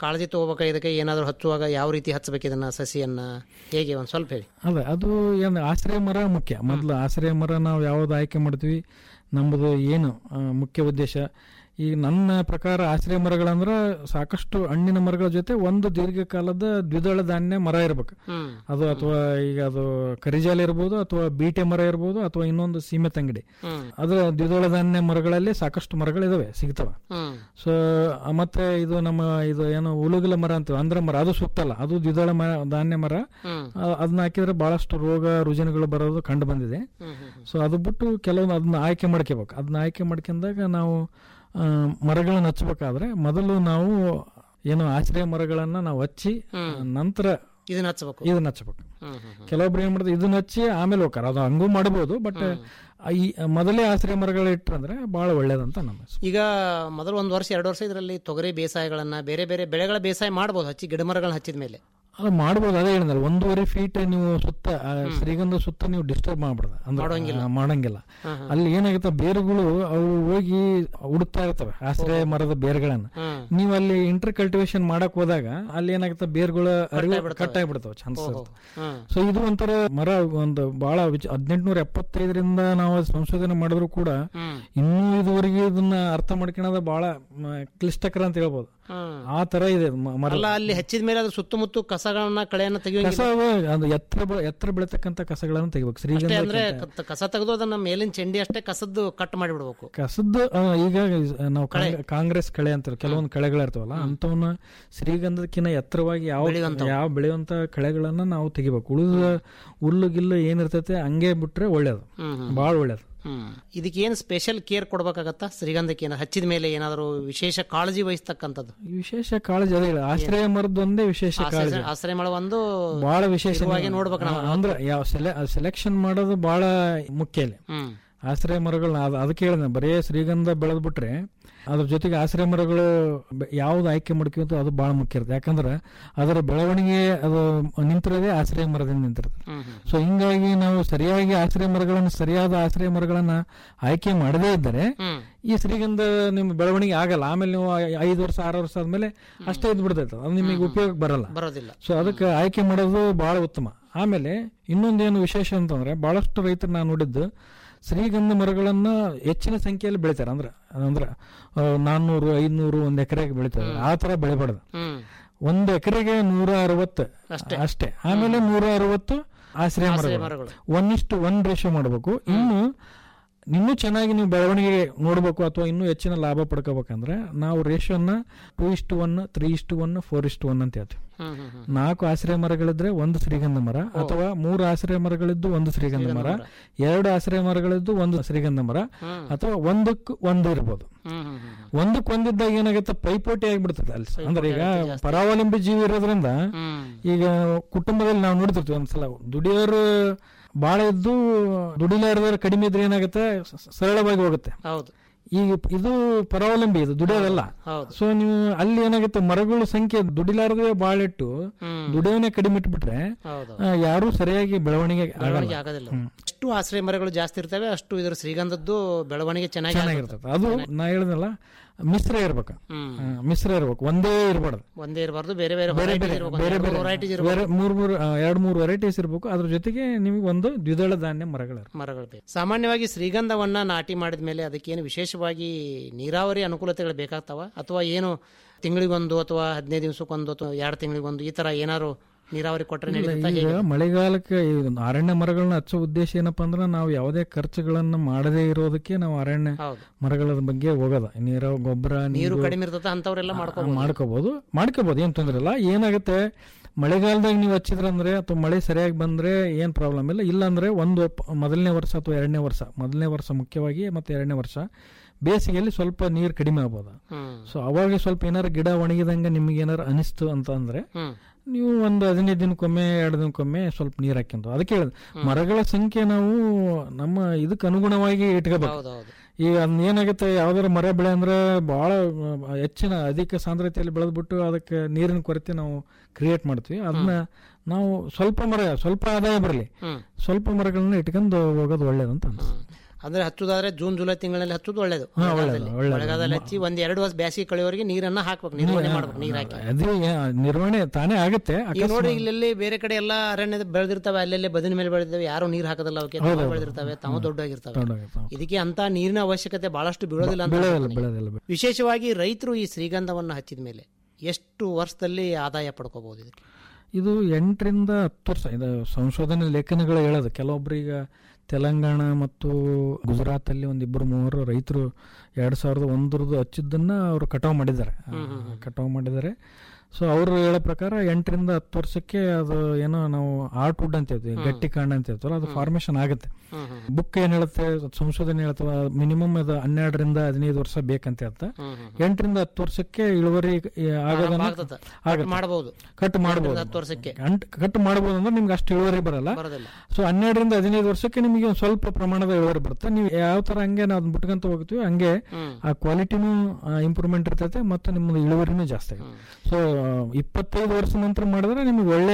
ಕಾಳಜಿ ತಗೋಬೇಕಾ ಇದಕ್ಕೆ ಏನಾದರೂ ಹಚ್ಚುವಾಗ ಯಾವ ರೀತಿ ಹಚ್ಚಬೇಕು ಇದನ್ನ ಸಸಿಯನ್ನ ಹೇಗೆ ಒಂದು ಸ್ವಲ್ಪ ಹೇಳಿ ಅದೇ ಅದು ಏನು ಆಶ್ರಯ ಮರ ಮುಖ್ಯ ಮೊದಲು ಆಶ್ರಯ ಮರ ನಾವು ಯಾವ್ದು ಆಯ್ಕೆ ಮಾಡ್ತೀವಿ ನಮ್ಮದು ಏನು ಆ, ಮುಖ್ಯ ಉದ್ದೇಶ ಈಗ ನನ್ನ ಪ್ರಕಾರ ಆಶ್ರಯ ಮರಗಳಂದ್ರೆ ಸಾಕಷ್ಟು ಹಣ್ಣಿನ ಮರಗಳ ಜೊತೆ ಒಂದು ದೀರ್ಘಕಾಲದ ದ್ವಿದಳ ಧಾನ್ಯ ಮರ ಇರ್ಬೇಕು ಹ್ಮ್. ಅದು ಅಥವಾ ಈಗ ಅದು ಕರಿಜಾಲ ಇರ್ಬೋದು ಅಥವಾ ಬೀಟೆ ಮರ ಇರ್ಬೋದು ಅಥವಾ ಇನ್ನೊಂದು ಸೀಮೆ ತಂಗಡಿ ಹ್ಮ್. ಅದರ ದ್ವಿದಳ ಧಾನ್ಯ ಮರಗಳಲ್ಲಿ ಸಾಕಷ್ಟು ಮರಗಳಿದಾವೆ ಸಿಗ್ತವೆ ಹ್ಮ್. ಸೊ ಮತ್ತೆ ಇದು ನಮ್ಮ ಇದು ಏನು ಉಳುಗಿಲ ಮರ ಅಂತ ಅಂದ್ರ ಮರ ಅದು ಸೂಕ್ತ ಅಲ್ಲ ಅದು ದ್ವಿದಳ ಮರ ಧಾನ್ಯ ಮರ ಹ್ಮ್. ಆ, ಅದನ್ನ ಹಾಕಿದ್ರೆ ಬಹಳಷ್ಟು ರೋಗ ರುಜಿನಗಳು ಬರೋದು ಕಂಡು ಬಂದಿದೆ ಹ್ಮ್, ಹ್ಮ್, ಸೊ ಅದು ಬಿಟ್ಟು ಕೆಲವೊಂದು ಅದನ್ನ ಆಯ್ಕೆ ಮಾಡ್ಕೋಬೇಕು ಅದನ್ನ ಆಯ್ಕೆ ಮಾಡ್ಕೊಂಡಾಗ ನಾವು ಆ, ಮರಗಳನ್ನ ಹಚ್ಚಬೇಕಾದ್ರೆ ಮೊದಲು ನಾವು ಏನು ಆಶ್ರಯ ಮರಗಳನ್ನ ನಾವು ಹಚ್ಚಿ ನಂತರ ಇದನ್ನ ಹಚ್ಚಬೇಕು ಇದನ್ನ ಹಚ್ಚಬೇಕು ಹ್ಮ್, ಹ್ಮ್, ಹ್ಮ್. ಕೆಲವೊಬ್ರು ಏನ್ ಮಾಡ್ತಾರೆ ಇದನ್ನ ಹಚ್ಚಿ ಆಮೇಲೆ ಹೋಗ್ತಾರೆ ಅದು ಹಂಗೂ ಮಾಡಬಹುದು ಬಟ್ ಈ ಮೊದಲೇ ಆಶ್ರಯ ಮರಗಳು ಇಟ್ಟರಂದ್ರೆ ಬಹಳ ಒಳ್ಳೇದಂತ ನಮ್ಮ ಅನಿಸಿಕೆ. ಈಗ ಮೊದಲು ಒಂದು ವರ್ಷ ಎರಡು ವರ್ಷ ಇದರಲ್ಲಿ ತೊಗರಿ ಬೇಸಾಯಗಳನ್ನ ಬೇರೆ ಬೇರೆ ಬೆಳೆಗಳ ಬೇಸಾಯ ಮಾಡ್ಬೋದು ಹಚ್ಚಿ ಗಿಡ ಮರಗಳನ್ನ ಹಚ್ಚಿದ ಮೇಲೆ ಅಲ್ಲ ಮಾಡ್ಬೋದು ಅದೇ ಹೇಳಿದ್ರೆ ಒಂದೂವರೆ ಫೀಟ್ ನೀವು ಸುತ್ತ ಆ, ಶ್ರೀಗಂಧ ಸುತ್ತ ನೀವು ಡಿಸ್ಟರ್ಬ್ ಮಾಡ್ಬಾರ್ದು ಅಂದ್ರೆ ಮಾಡೋಂಗಿಲ್ಲ. ಆ, ಮಾಡಂಗಿಲ್ಲ ಹಾ, ಹಾ. ಅಲ್ಲಿ ಏನಾಗುತ್ತೆ ಬೇರುಗಳು ಅವು ಹೋಗಿ ಹುಡುಕ್ತಾ ಇರ್ತವೆ ಆಶ್ರಯ ಮರದ ಬೇರುಗಳನ್ನ ಹ್ಮ್. ನೀವು ಅಲ್ಲಿ ಇಂಟರ್ ಕಲ್ಟಿವೇಶನ್ ಮಾಡಕ್ ಹೋದಾಗ ಅಲ್ಲಿ ಏನಾಗುತ್ತೆ ಬೇರುಗಳು ಅರಿವು ಕಟ್ ಆಗಿಬಿಡ್ತಾವೆ ಚಾನ್ಸಸ್ ಇರ್ತವೆ ಹ್ಮ್. ಸೊ ಇದು ಒಂಥರ ಮರ ಒಂದು ಬಹಳ ಹದಿನೆಂಟುನೂರ ಎಪ್ಪತ್ತೈದರಿಂದ ನಾವು ಸಂಶೋಧನೆ ಮಾಡಿದ್ರು ಕೂಡ ಹ್ಮ್. ಇನ್ನೂ ಇದುವರೆಗೆ ಇದನ್ನ ಅರ್ಥ ಮಾಡ್ಕೊಳ್ಳೋದು ಬಹಳ ಮ, ಕ್ಲಿಷ್ಟಕರ ಅಂತ ಹೇಳ್ಬೋದು ಹ್ಮ್. ಆ ತರ ಇದೆ ಮ- ಮರ ಅಲ್ಲ ಅಲ್ಲಿ ಹಚ್ಚಿದ ಮೇಲೆ ಅದ್ರ ಸುತ್ತಮುತ್ತ ಕಸಗಳನ್ನ ಕಳೆಯನ್ನ ಕಸ ತೆಗೆಯುವಂಗಿಲ್ಲ ಅದು ಎತ್ತರ ಬ- ಎತ್ತರ ಬೆಳತಕ್ಕಂತ ಕಸಗಳನ್ನು ತೆಗಿಬೇಕು ಅಷ್ಟೇ ಶ್ರೀಗಂಧ ಅಂದ್ರೆ ಕ- ಕಸ ತೆಗೆದು ಅದನ್ನ ಮೇಲಿನ ಚೆಂಡಿ ಅಷ್ಟೇ ಕಸದ್ದು ಕಟ್ ಮಾಡಿಬಿಡ್ಬೇಕು ಕಸದ್ದು ಆ, ಈಗ ನಾವು ಕಾಂಗ್- ಕಾಂಗ್ರೆಸ್ ಕಳೆ ಅಂತಾರೆ ಕೆಲವೊಂದು ಕಳೆಗಳಿರ್ತಾವಲ್ಲ ಅಂತವನ್ನ ಶ್ರೀಗಂಧಕ್ಕಿಂತ ಎತ್ತರವಾಗಿ ಯಾವ ಯಾವ ಬೆಳೆಯುವಂತ ಕಳೆಗಳನ್ನ ನಾವು ತೆಗಿಬೇಕು ಉಳಿದ ಹುಲ್ಲು ಗಿಲ್ಲು ಏನಿರ್ತೈತೆ ಹಂಗೆ ಬಿಟ್ರೆ ಒಳ್ಳೇದು ಹ್ಮ್, ಹ್ಮ್. ಬಹಳ ಒಳ್ಳೇದು ಹ್ಮ್ ಇದಕ್ಕೆ ಏನು ಸ್ಪೆಷಲ್ ಕೇರ್ ಕೊಡ್ಬೇಕಾಗತ್ತಾ ಶ್ರೀಗಂಧಕ್ಕೆ ಏನು ಹಚ್ಚಿದ ಮೇಲೆ ಏನಾದರೂ ವಿಶೇಷ ಕಾಳಜಿ ವಹಿಸ್ತಕ್ಕಂಥದ್ದು ಈ ವಿಶೇಷ ಕಾಳಜಿ ಅದೇ ಹೇಳಿ ಆಶ್ರಯ ಮರದೊಂದೇ ವಿಶೇಷ ಕಾಳಜಿ ಆಶ್ರಯ- ಆಶ್ರಯ ಮಾಡೋ ಒಂದು ಬಹಳ ವಿಶೇಷ ಇರುವಾಗೆ ನೋಡ್ಬೇಕು ನಾವು ಆ, ಅಂದ್ರೆ ಯಾವ ಸೆಲೆಕ್ಷನ್ ಮಾಡೋದು ಬಹಳ ಮುಖ್ಯ ಇಲ್ಲಿ ಹ್ಮ್ ಆಶ್ರಯ ಮರಗಳನ್ನ ಅದ್- ಅದಕ್ಕೆ ಹೇಳಿದೆ ಬರೇ ಶ್ರೀಗಂಧ ಬೆಳೆದ್ಬಿಟ್ರೆ ಅದ್ರ ಜೊತೆಗೆ ಆಶ್ರಯ ಮರಗಳು ಬೆ- ಯಾವ್ದು ಆಯ್ಕೆ ಮಾಡ್ಕೊಂತ ಅದು ಬಹಳ ಮುಖ್ಯ ಇರುತ್ತೆ ಯಾಕಂದ್ರೆ ಅದರ ಬೆಳವಣಿಗೆ ಅದು ನಿಂತಿರೋದೇ ಆಶ್ರಯ ಮರದಿಂದ ನಿಂತಿರುತ್ತೆ ಹ್ಮ್, ಹ್ಮ್. ಸೊ ಹಿಂಗಾಗಿ ನಾವು ಸರಿಯಾಗಿ ಆಶ್ರಯ ಮರಗಳನ್ನು ಸರಿಯಾದ ಆಶ್ರಯ ಮರಗಳನ್ನ ಆಯ್ಕೆ ಮಾಡದೇ ಇದ್ದರೆ ಹ್ಮ್. ಈ ಶ್ರೀಗಂಧ ನಿಮ್ಮ ಬೆಳವಣಿಗೆ ಆಗಲ್ಲ ಆಮೇಲೆ ನೀವು ಐ- ಐದು ವರ್ಷ ಆರು ವರ್ಷ ಆದ್ಮೇಲೆ ಅಷ್ಟೇ ಇದ್ ಬಿಡ್ತೈತೆ ಅದು ನಿಮಗೆ ಉಪಯೋಗಕ್ಕೆ ಬರಲ್ಲ ಬರೋದಿಲ್ಲ ಸೊ ಅದಕ್ಕೆ ಆಯ್ಕೆ ಮಾಡೋದು ಬಹಳ ಉತ್ತಮ ಆಮೇಲೆ ಇನ್ನೊಂದೇನು ವಿಶೇಷ ಅಂತಂದ್ರೆ ಬಹಳಷ್ಟು ರೈತರು ನಾನು ನೋಡಿದ್ದು ಶ್ರೀಗಂಧ ಮರಗಳನ್ನ ಹೆಚ್ಚಿನ ಸಂಖ್ಯೆಯಲ್ಲಿ ಬೆಳಿತಾರೆ ಅಂದ್ರೆ ಅಂದ್ರೆ ಆ, ನಾನ್ನೂರು ಐದ್ನೂರು ಒಂದ್ ಎಕರೆಗೆ ಬೆಳಿತಾರೆ ಆ ತರ ಬೆಳಿಬಾರ್ದು ಹ್ಮ್ ಒಂದ್ ಎಕರೆಗೆ ನೂರ ಅರವತ್ತು ಅಷ್ಟೇ ಆಮೇಲೆ ನೂರ ಅರವತ್ತು ಆಶ್ರಯ ಮರಗಳು ಮರಗಳು. ಒನ್ ಇಷ್ಟು ಒನ್ ರೇಷಿಯೋ ಮಾಡಬೇಕು ಇನ್ನು ಇನ್ನೂ ಚೆನ್ನಾಗಿ ನೀವು ಬೆಳವಣಿಗೆ ನೋಡಬೇಕು ಅಥವಾ ಇನ್ನೂ ಹೆಚ್ಚಿನ ಲಾಭ ಪಡ್ಕೋಬೇಕಂದ್ರೆ ನಾವು ರೇಷಿಯೋನ ಟೂ ಇಷ್ಟು ಒನ್ ತ್ರೀ ಇಷ್ಟು ಒನ್ ಫೋರ್ ಇಷ್ಟು ಒನ್ ಅಂತ ಹೇಳ್ತೀವಿ ಹ್ಮ್ ಹ್ಮ್ ಹ್ಮ್ ನಾಲ್ಕು ಆಶ್ರಯ ಮರಗಳಿದ್ರೆ ಒಂದು ಶ್ರೀಗಂಧ ಮರ ಅಥವಾ ಮೂರು ಆಶ್ರಯ ಮರಗಳಿದ್ದು ಒಂದು ಶ್ರೀಗಂಧ ಮರ ಎರಡು ಆಶ್ರಯ ಮರಗಳಿದ್ದು ಒಂದು ಶ್ರೀಗಂಧ ಮರ ಅಥವಾ ಒಂದಕ್ಕೆ ಒಂದು ಇರ್ಬೋದು ಹ್ಮ್ ಹ್ಮ್ ಹ್ಮ್ ಹ್ಮ್. ಒಂದಕ್ಕೆ ಒಂದಿದ್ದಾಗ ಏನಾಗುತ್ತೆ ಪೈಪೋಟಿ ಆಗಿಬಿಡ್ತದೆ ಅಲ್ಲಿ ಅಂದ್ರೆ ಈಗ ಪರಾವಲಂಬಿ ಜೀವಿ ಇರೋದ್ರಿಂದ ಹ್ಮ್. ಈಗ ಕುಟುಂಬದಲ್ಲಿ ನಾವು ನೋಡ್ತಿರ್ತೀವಿ ಒಂದ್ಸಲ ದುಡಿಯೋರು ಬಾಳ ಇದ್ದು ದುಡಿಲಾರದವ್ರು ಕಡಿಮೆ ಇದ್ರೆ ಏನಾಗುತ್ತೆ ಸ- ಸರಳವಾಗಿ ಹೋಗುತ್ತೆ ಹೌದು ಈಗ ಇದು ಪರಾವಲಂಬಿ ಇದು ದುಡಿಯೋದಲ್ಲ ಹೌದು. ಸೊ ನೀವು ಅಲ್ಲಿ ಏನಾಗುತ್ತೆ ಮರಗಳ ಸಂಖ್ಯೆ ದುಡಿಲಾರದೇ ಬಾಳ ಇಟ್ಟು ಹ್ಮ್. ದುಡಿಯೋನೆ ಕಡಿಮೆ ಇಟ್ಬಿಟ್ರೆ ಹೌದು ಆ, ಯಾರೂ ಸರಿಯಾಗಿ ಬೆಳವಣಿಗೆ ಬೆಳವಣಿಗೆ ಆಗಲ್ಲ ಆಗೋದಿಲ್ಲ ಎಷ್ಟು ಆಶ್ರಯ ಮರಗಳು ಜಾಸ್ತಿ ಇರ್ತವೆ ಅಷ್ಟು ಇದ್ರ ಶ್ರೀಗಂಧದ್ದು ಬೆಳವಣಿಗೆ ಚೆನ್ನಾಗಿ ಆಗುತ್ತೆ. ಚೆನ್ನಾಗಿರ್ತದೆ ಅದು ನಾ ಹೇಳಿದ್ನಲ್ಲ ಮಿಶ್ರ ಇರ್ಬೇಕು ಹ್ಮ್. ಆ, ಮಿಶ್ರ ಇರ್ಬೇಕು ಒಂದೇ ಇರಬಾರ್ದು ಒಂದೇ ಇರಬಾರ್ದು ಬೇರೆ ಬೇರೆ ಬೇರೆ varieties ಬೇರೆ ಇರ್ಬೇಕು. ಬೇರೆ ಎರಡು ಬೇರೆ ಮೂರು varieties ಇರ್ಬೇಕು. ಬೇರೆ ಮೂರ್ ಮೂರು ಆ, ಎರಡ್ ಮೂರು ವೆರೈಟೀಸ್ ಇರಬೇಕು ಅದ್ರ ಜೊತೆಗೆ ನಿಮಗೆ ಒಂದು ದ್ವಿದಳ ಧಾನ್ಯ ಮರಗಳು ಮರಗಳು ಬೇಕು ಸಾಮಾನ್ಯವಾಗಿ ಶ್ರೀಗಂಧವನ್ನ ನಾಟಿ ಮಾಡಿದ ಮೇಲೆ ಅದಕ್ಕೇನು ವಿಶೇಷವಾಗಿ ನೀರಾವರಿ ಅನುಕೂಲತೆಗಳು ಬೇಕಾಗ್ತಾವ ಅಥವಾ ಏನು ತಿಂಗಳಿಗೊಂದು ಅಥವಾ ಹದಿನೈದು ದಿವಸಕ್ಕೊಂದು ಅಥವಾ ಎರಡು ತಿಂಗಳಿಗೊಂದು ಈ ತರ ಏನಾರು ನೀರಾವರಿ ಕೊಟ್ಟರೆ ನಡೀತಾ ಈಗ ಮಳೆಗಾಲಕ್ಕೆ ಈ ಅರಣ್ಯ ಮರಗಳನ್ನ ಹಚ್ಚೋ ಉದ್ದೇಶ ಏನಪ್ಪಾ ಅಂದ್ರೆ ನಾವು ಯಾವುದೇ ಖರ್ಚುಗಳನ್ನ ಮಾಡದೇ ಇರೋದಕ್ಕೆ ನಾವು ಅರಣ್ಯ ಹೌದು ಮರಗಳ ಬಗ್ಗೆ ಹೋಗೋದ ನೀರು ಗೊಬ್ಬರ ನೀರು ಕಡಿಮೆ ಇರ್ತದ ಅಂತವ್ರೆಲ್ಲ ಮಾಡ್ಕೋಬಹುದು ಮಾಡ್ಕೋಬಹುದು ಮಾಡ್ಕೋಬಹುದು ಏನ್ ತೊಂದ್ರೆ ಇಲ್ಲ ಏನಾಗುತ್ತೆ ಮಳೆಗಾಲದಾಗ ನೀವು ಹಚ್ಚಿದ್ರಂದ್ರೆ ಅಥವಾ ಮಳೆ ಸರಿಯಾಗಿ ಬಂದ್ರೆ ಏನ್ ಪ್ರಾಬ್ಲಮ್ ಇಲ್ಲ ಇಲ್ಲ ಅಂದ್ರೆ ಒಂದು ಪ- ಮೊದಲನೇ ವರ್ಷ ಅಥವಾ ಎರಡನೇ ವರ್ಷ ಮೊದಲನೇ ವರ್ಷ ಮುಖ್ಯವಾಗಿ ಮತ್ತೆ ಎರಡನೇ ವರ್ಷ ಬೇಸಿಗೆಯಲ್ಲಿ ಸ್ವಲ್ಪ ನೀರು ಕಡಿಮೆ ಆಗ್ಬೋದು ಹ್ಮ್ ಸೊ ಅವಾಗ ಸ್ವಲ್ಪ ಏನಾರು ಗಿಡ ಒಣಗಿದಂಗೆ ನಿಮ್ಗೆ ಏನಾರು ಅನಿಸ್ತು ಅಂತ ಅಂದ್ರೆ ಹ್ಮ್ ನೀವು ಒಂದು ಹದಿನೈದು ದಿನಕ್ಕೊಮ್ಮೆ ಎರಡು ದಿನಕ್ಕೊಮ್ಮೆ ಸ್ವಲ್ಪ ನೀರು ಹಾಕ್ಯಂತ ಅದಕ್ಕೆ ಹೇಳೋದು ಮರಗಳ ಸಂಖ್ಯೆ ನಾವು ನಮ್ಮ ಇದಕ್ಕೆ ಅನುಗುಣವಾಗಿ ಇಟ್ಕೋಬೇಕು ಹೌದೌದು ಈಗ ಅದ್ನ ಏನಾಗುತ್ತೆ ಯಾವ್ದಾರ ಮರ ಬೆಳೆ ಅಂದ್ರೆ ಬಹಳ ಆ, ಹೆಚ್ಚಿನ ಅಧಿಕ ಸಾಂದ್ರತೆಯಲ್ಲಿ ಬೆಳೆದ್ಬಿಟ್ಟು ಅದಕ್ಕೆ ನೀರಿನ ಕೊರತೆ ನಾವು ಕ್ರಿಯೇಟ್ ಮಾಡ್ತೀವಿ ಅದನ್ನ ನಾವು ಸ್ವಲ್ಪ ಮರ ಸ್ವಲ್ಪ ಆದಾಯ ಬರಲಿ ಹ್ಮ್ ಸ್ವಲ್ಪ ಮರಗಳನ್ನ ಇಟ್ಕೊಂಡು ಹೋಗೋದು ಒಳ್ಳೇದಂತ ಅನ್ಸುತ್ತೆ ಅಂದ್ರೆ ಹಚ್ಚುದಾದ್ರೆ ಜೂನ್ ಜುಲೈ ತಿಂಗಳಲ್ಲಿ ಹಚ್ಚುದು ಒಳ್ಳೇದು ಮಳೆಗಾಲದಲ್ಲಿ. ಮಳೆಗಾಲದಲ್ಲಿ ಹಚ್ಚಿ ಒಂದ್ ಎರಡು ವರ್ಷ ಬ್ಯಾಸಿಗೆ ಕಳೆಯವರೆಗೆ ನೀರನ್ನ ಹಾಕ್ಬೇಕು ನಿರ್ವಹಣೆ ಮಾಡ್ಬೇಕು ನೀರ್ ಹಾಕಿ ಅದೇ ನಿರ್ವಹಣೆ ತಾನೇ ಆಗುತ್ತೆ ಈಗ ನೋಡಿ ಇಲ್ಲೆಲ್ಲಿ ಬೇರೆ ಕಡೆ ಎಲ್ಲಾ ಅರಣ್ಯದ ಬೆಳೆದಿರ್ತವೆ ಅಲ್ಲೆಲ್ಲೇ ಬದಿನ ಮೇಲೆ ಬೆಳೆದಿದ್ದಾವೆ ಯಾರು ನೀರ್ ಹಾಕೋದಿಲ್ಲ ಅವಕ್ಕೆ ತಾವು ಬೆಳೆದಿರ್ತವೆ ತಾವು ದೊಡ್ಡಾಗಿರ್ತವೆ ದೊಡ್ಡಾಗಿರ್ತವೆ. ಇದಕ್ಕೆ ಅಂತ ನೀರಿನ ಅವಶ್ಯಕತೆ ಬಹಳಷ್ಟು ಬೀಳೋದಿಲ್ಲ ಅಂತ ಬೆಳೆಯೋದಿಲ್ಲ ಅನ್ಸುತ್ತೆ ನನಗೆ. ಬೆಳೆಯೋದಿಲ್ಲ ವಿಶೇಷವಾಗಿ ರೈತರು ಈ ಶ್ರೀಗಂಧವನ್ನು ಹಚ್ಚಿದ ಮೇಲೆ ಎಷ್ಟು ವರ್ಷದಲ್ಲಿ ಆದಾಯ ಪಡ್ಕೋಬಹುದು ಇದಕ್ಕೆ ಇದು ಎಂಟರಿಂದ ಹತ್ತು ವರ್ಷ ಇದು ಸಂಶೋಧನೆ ಲೇಖನಗಳು ಹೇಳೋದು ಕೆಲವೊಬ್ರು ಈಗ ತೆಲಂಗಾಣ ಮತ್ತು ಗುಜರಾತಲ್ಲಿ ಒಂದಿಬ್ಬರು ಮೂವರು ರೈತರು ಎರಡು ಸಾವಿರದ ಒಂದರದ್ದು ಹಚ್ಚಿದ್ದನ್ನ ಅವರು ಕಟಾವು ಮಾಡಿದ್ದಾರೆ ಕಟಾವು ಮಾಡಿದ್ದಾರೆ ಸೊ ಅವರು ಹೇಳೋ ಪ್ರಕಾರ ಎಂಟರಿಂದ ಹತ್ತು ವರ್ಷಕ್ಕೆ ಅದು ಏನೋ ನಾವು ಆರ್ಟ್ ವುಡ್ ಅಂತ ಹೇಳ್ತೀವಿ ಗಟ್ಟಿ ಕಾಂಡ ಅಂತ ಹೇಳ್ತೀವಲ್ಲ ಅದು ಫಾರ್ಮೇಶನ್ ಆಗುತ್ತೆ ಬುಕ್ ಏನ್ ಹೇಳುತ್ತೆ ಸಂಶೋಧನೆ ಹೇಳ್ತವ ಮಿನಿಮಮ್ ಅದು ಹನ್ನೆರಡರಿಂದ ಹದಿನೈದು ವರ್ಷ ಬೇಕಂತ ಹೇಳ್ತಾ ಎಂಟರಿಂದ ಹತ್ತು ವರ್ಷಕ್ಕೆ ಇಳುವರಿ ಈ, ಆಗೋದನ್ನ ಆಗ್ತದೆ. ಆಗತ್ತೆ. ಮಾಡಬಹುದು ಕಟ್ ಮಾಡಬಹುದು ಹತ್ತು ವರ್ಷಕ್ಕೆ ಅಂಟ್- ಕಟ್ ಮಾಡಬಹುದು ಅಂದ್ರೆ ನಿಮ್ಗೆ ಅಷ್ಟು ಇಳುವರಿ ಬರಲ್ಲ ಬರೋದಿಲ್ಲ ಸೊ ಹನ್ನೆರಡರಿಂದ ಹದಿನೈದು ವರ್ಷಕ್ಕೆ ನಿಮಗೆ ಒಂದು ಸ್ವಲ್ಪ ಪ್ರಮಾಣದ ಇಳುವರಿ ಬರುತ್ತೆ ನೀವು ಯಾವ ತರ ಹಂಗೆ ನಾವು ಅದನ್ನ ಬಿಟ್ಕೊಂತ ಹೋಗ್ತೀವಿ ಹಂಗೆ ಆ ಕ್ವಾಲಿಟಿನೂ ಇಂಪ್ರೂವ್ಮೆಂಟ್ ಇರ್ತೈತೆ ಮತ್ತು ನಿಮ್ಮದು ಇಳುವರಿನೂ ಜಾಸ್ತಿ ಆಗುತ್ತೆ ಸೊ ಇಪ್ಪತ್ತೈದು ವರ್ಷ ನಂತರ ಮಾಡಿದ್ರೆ ನಿಮಗೆ ಒಳ್ಳೆ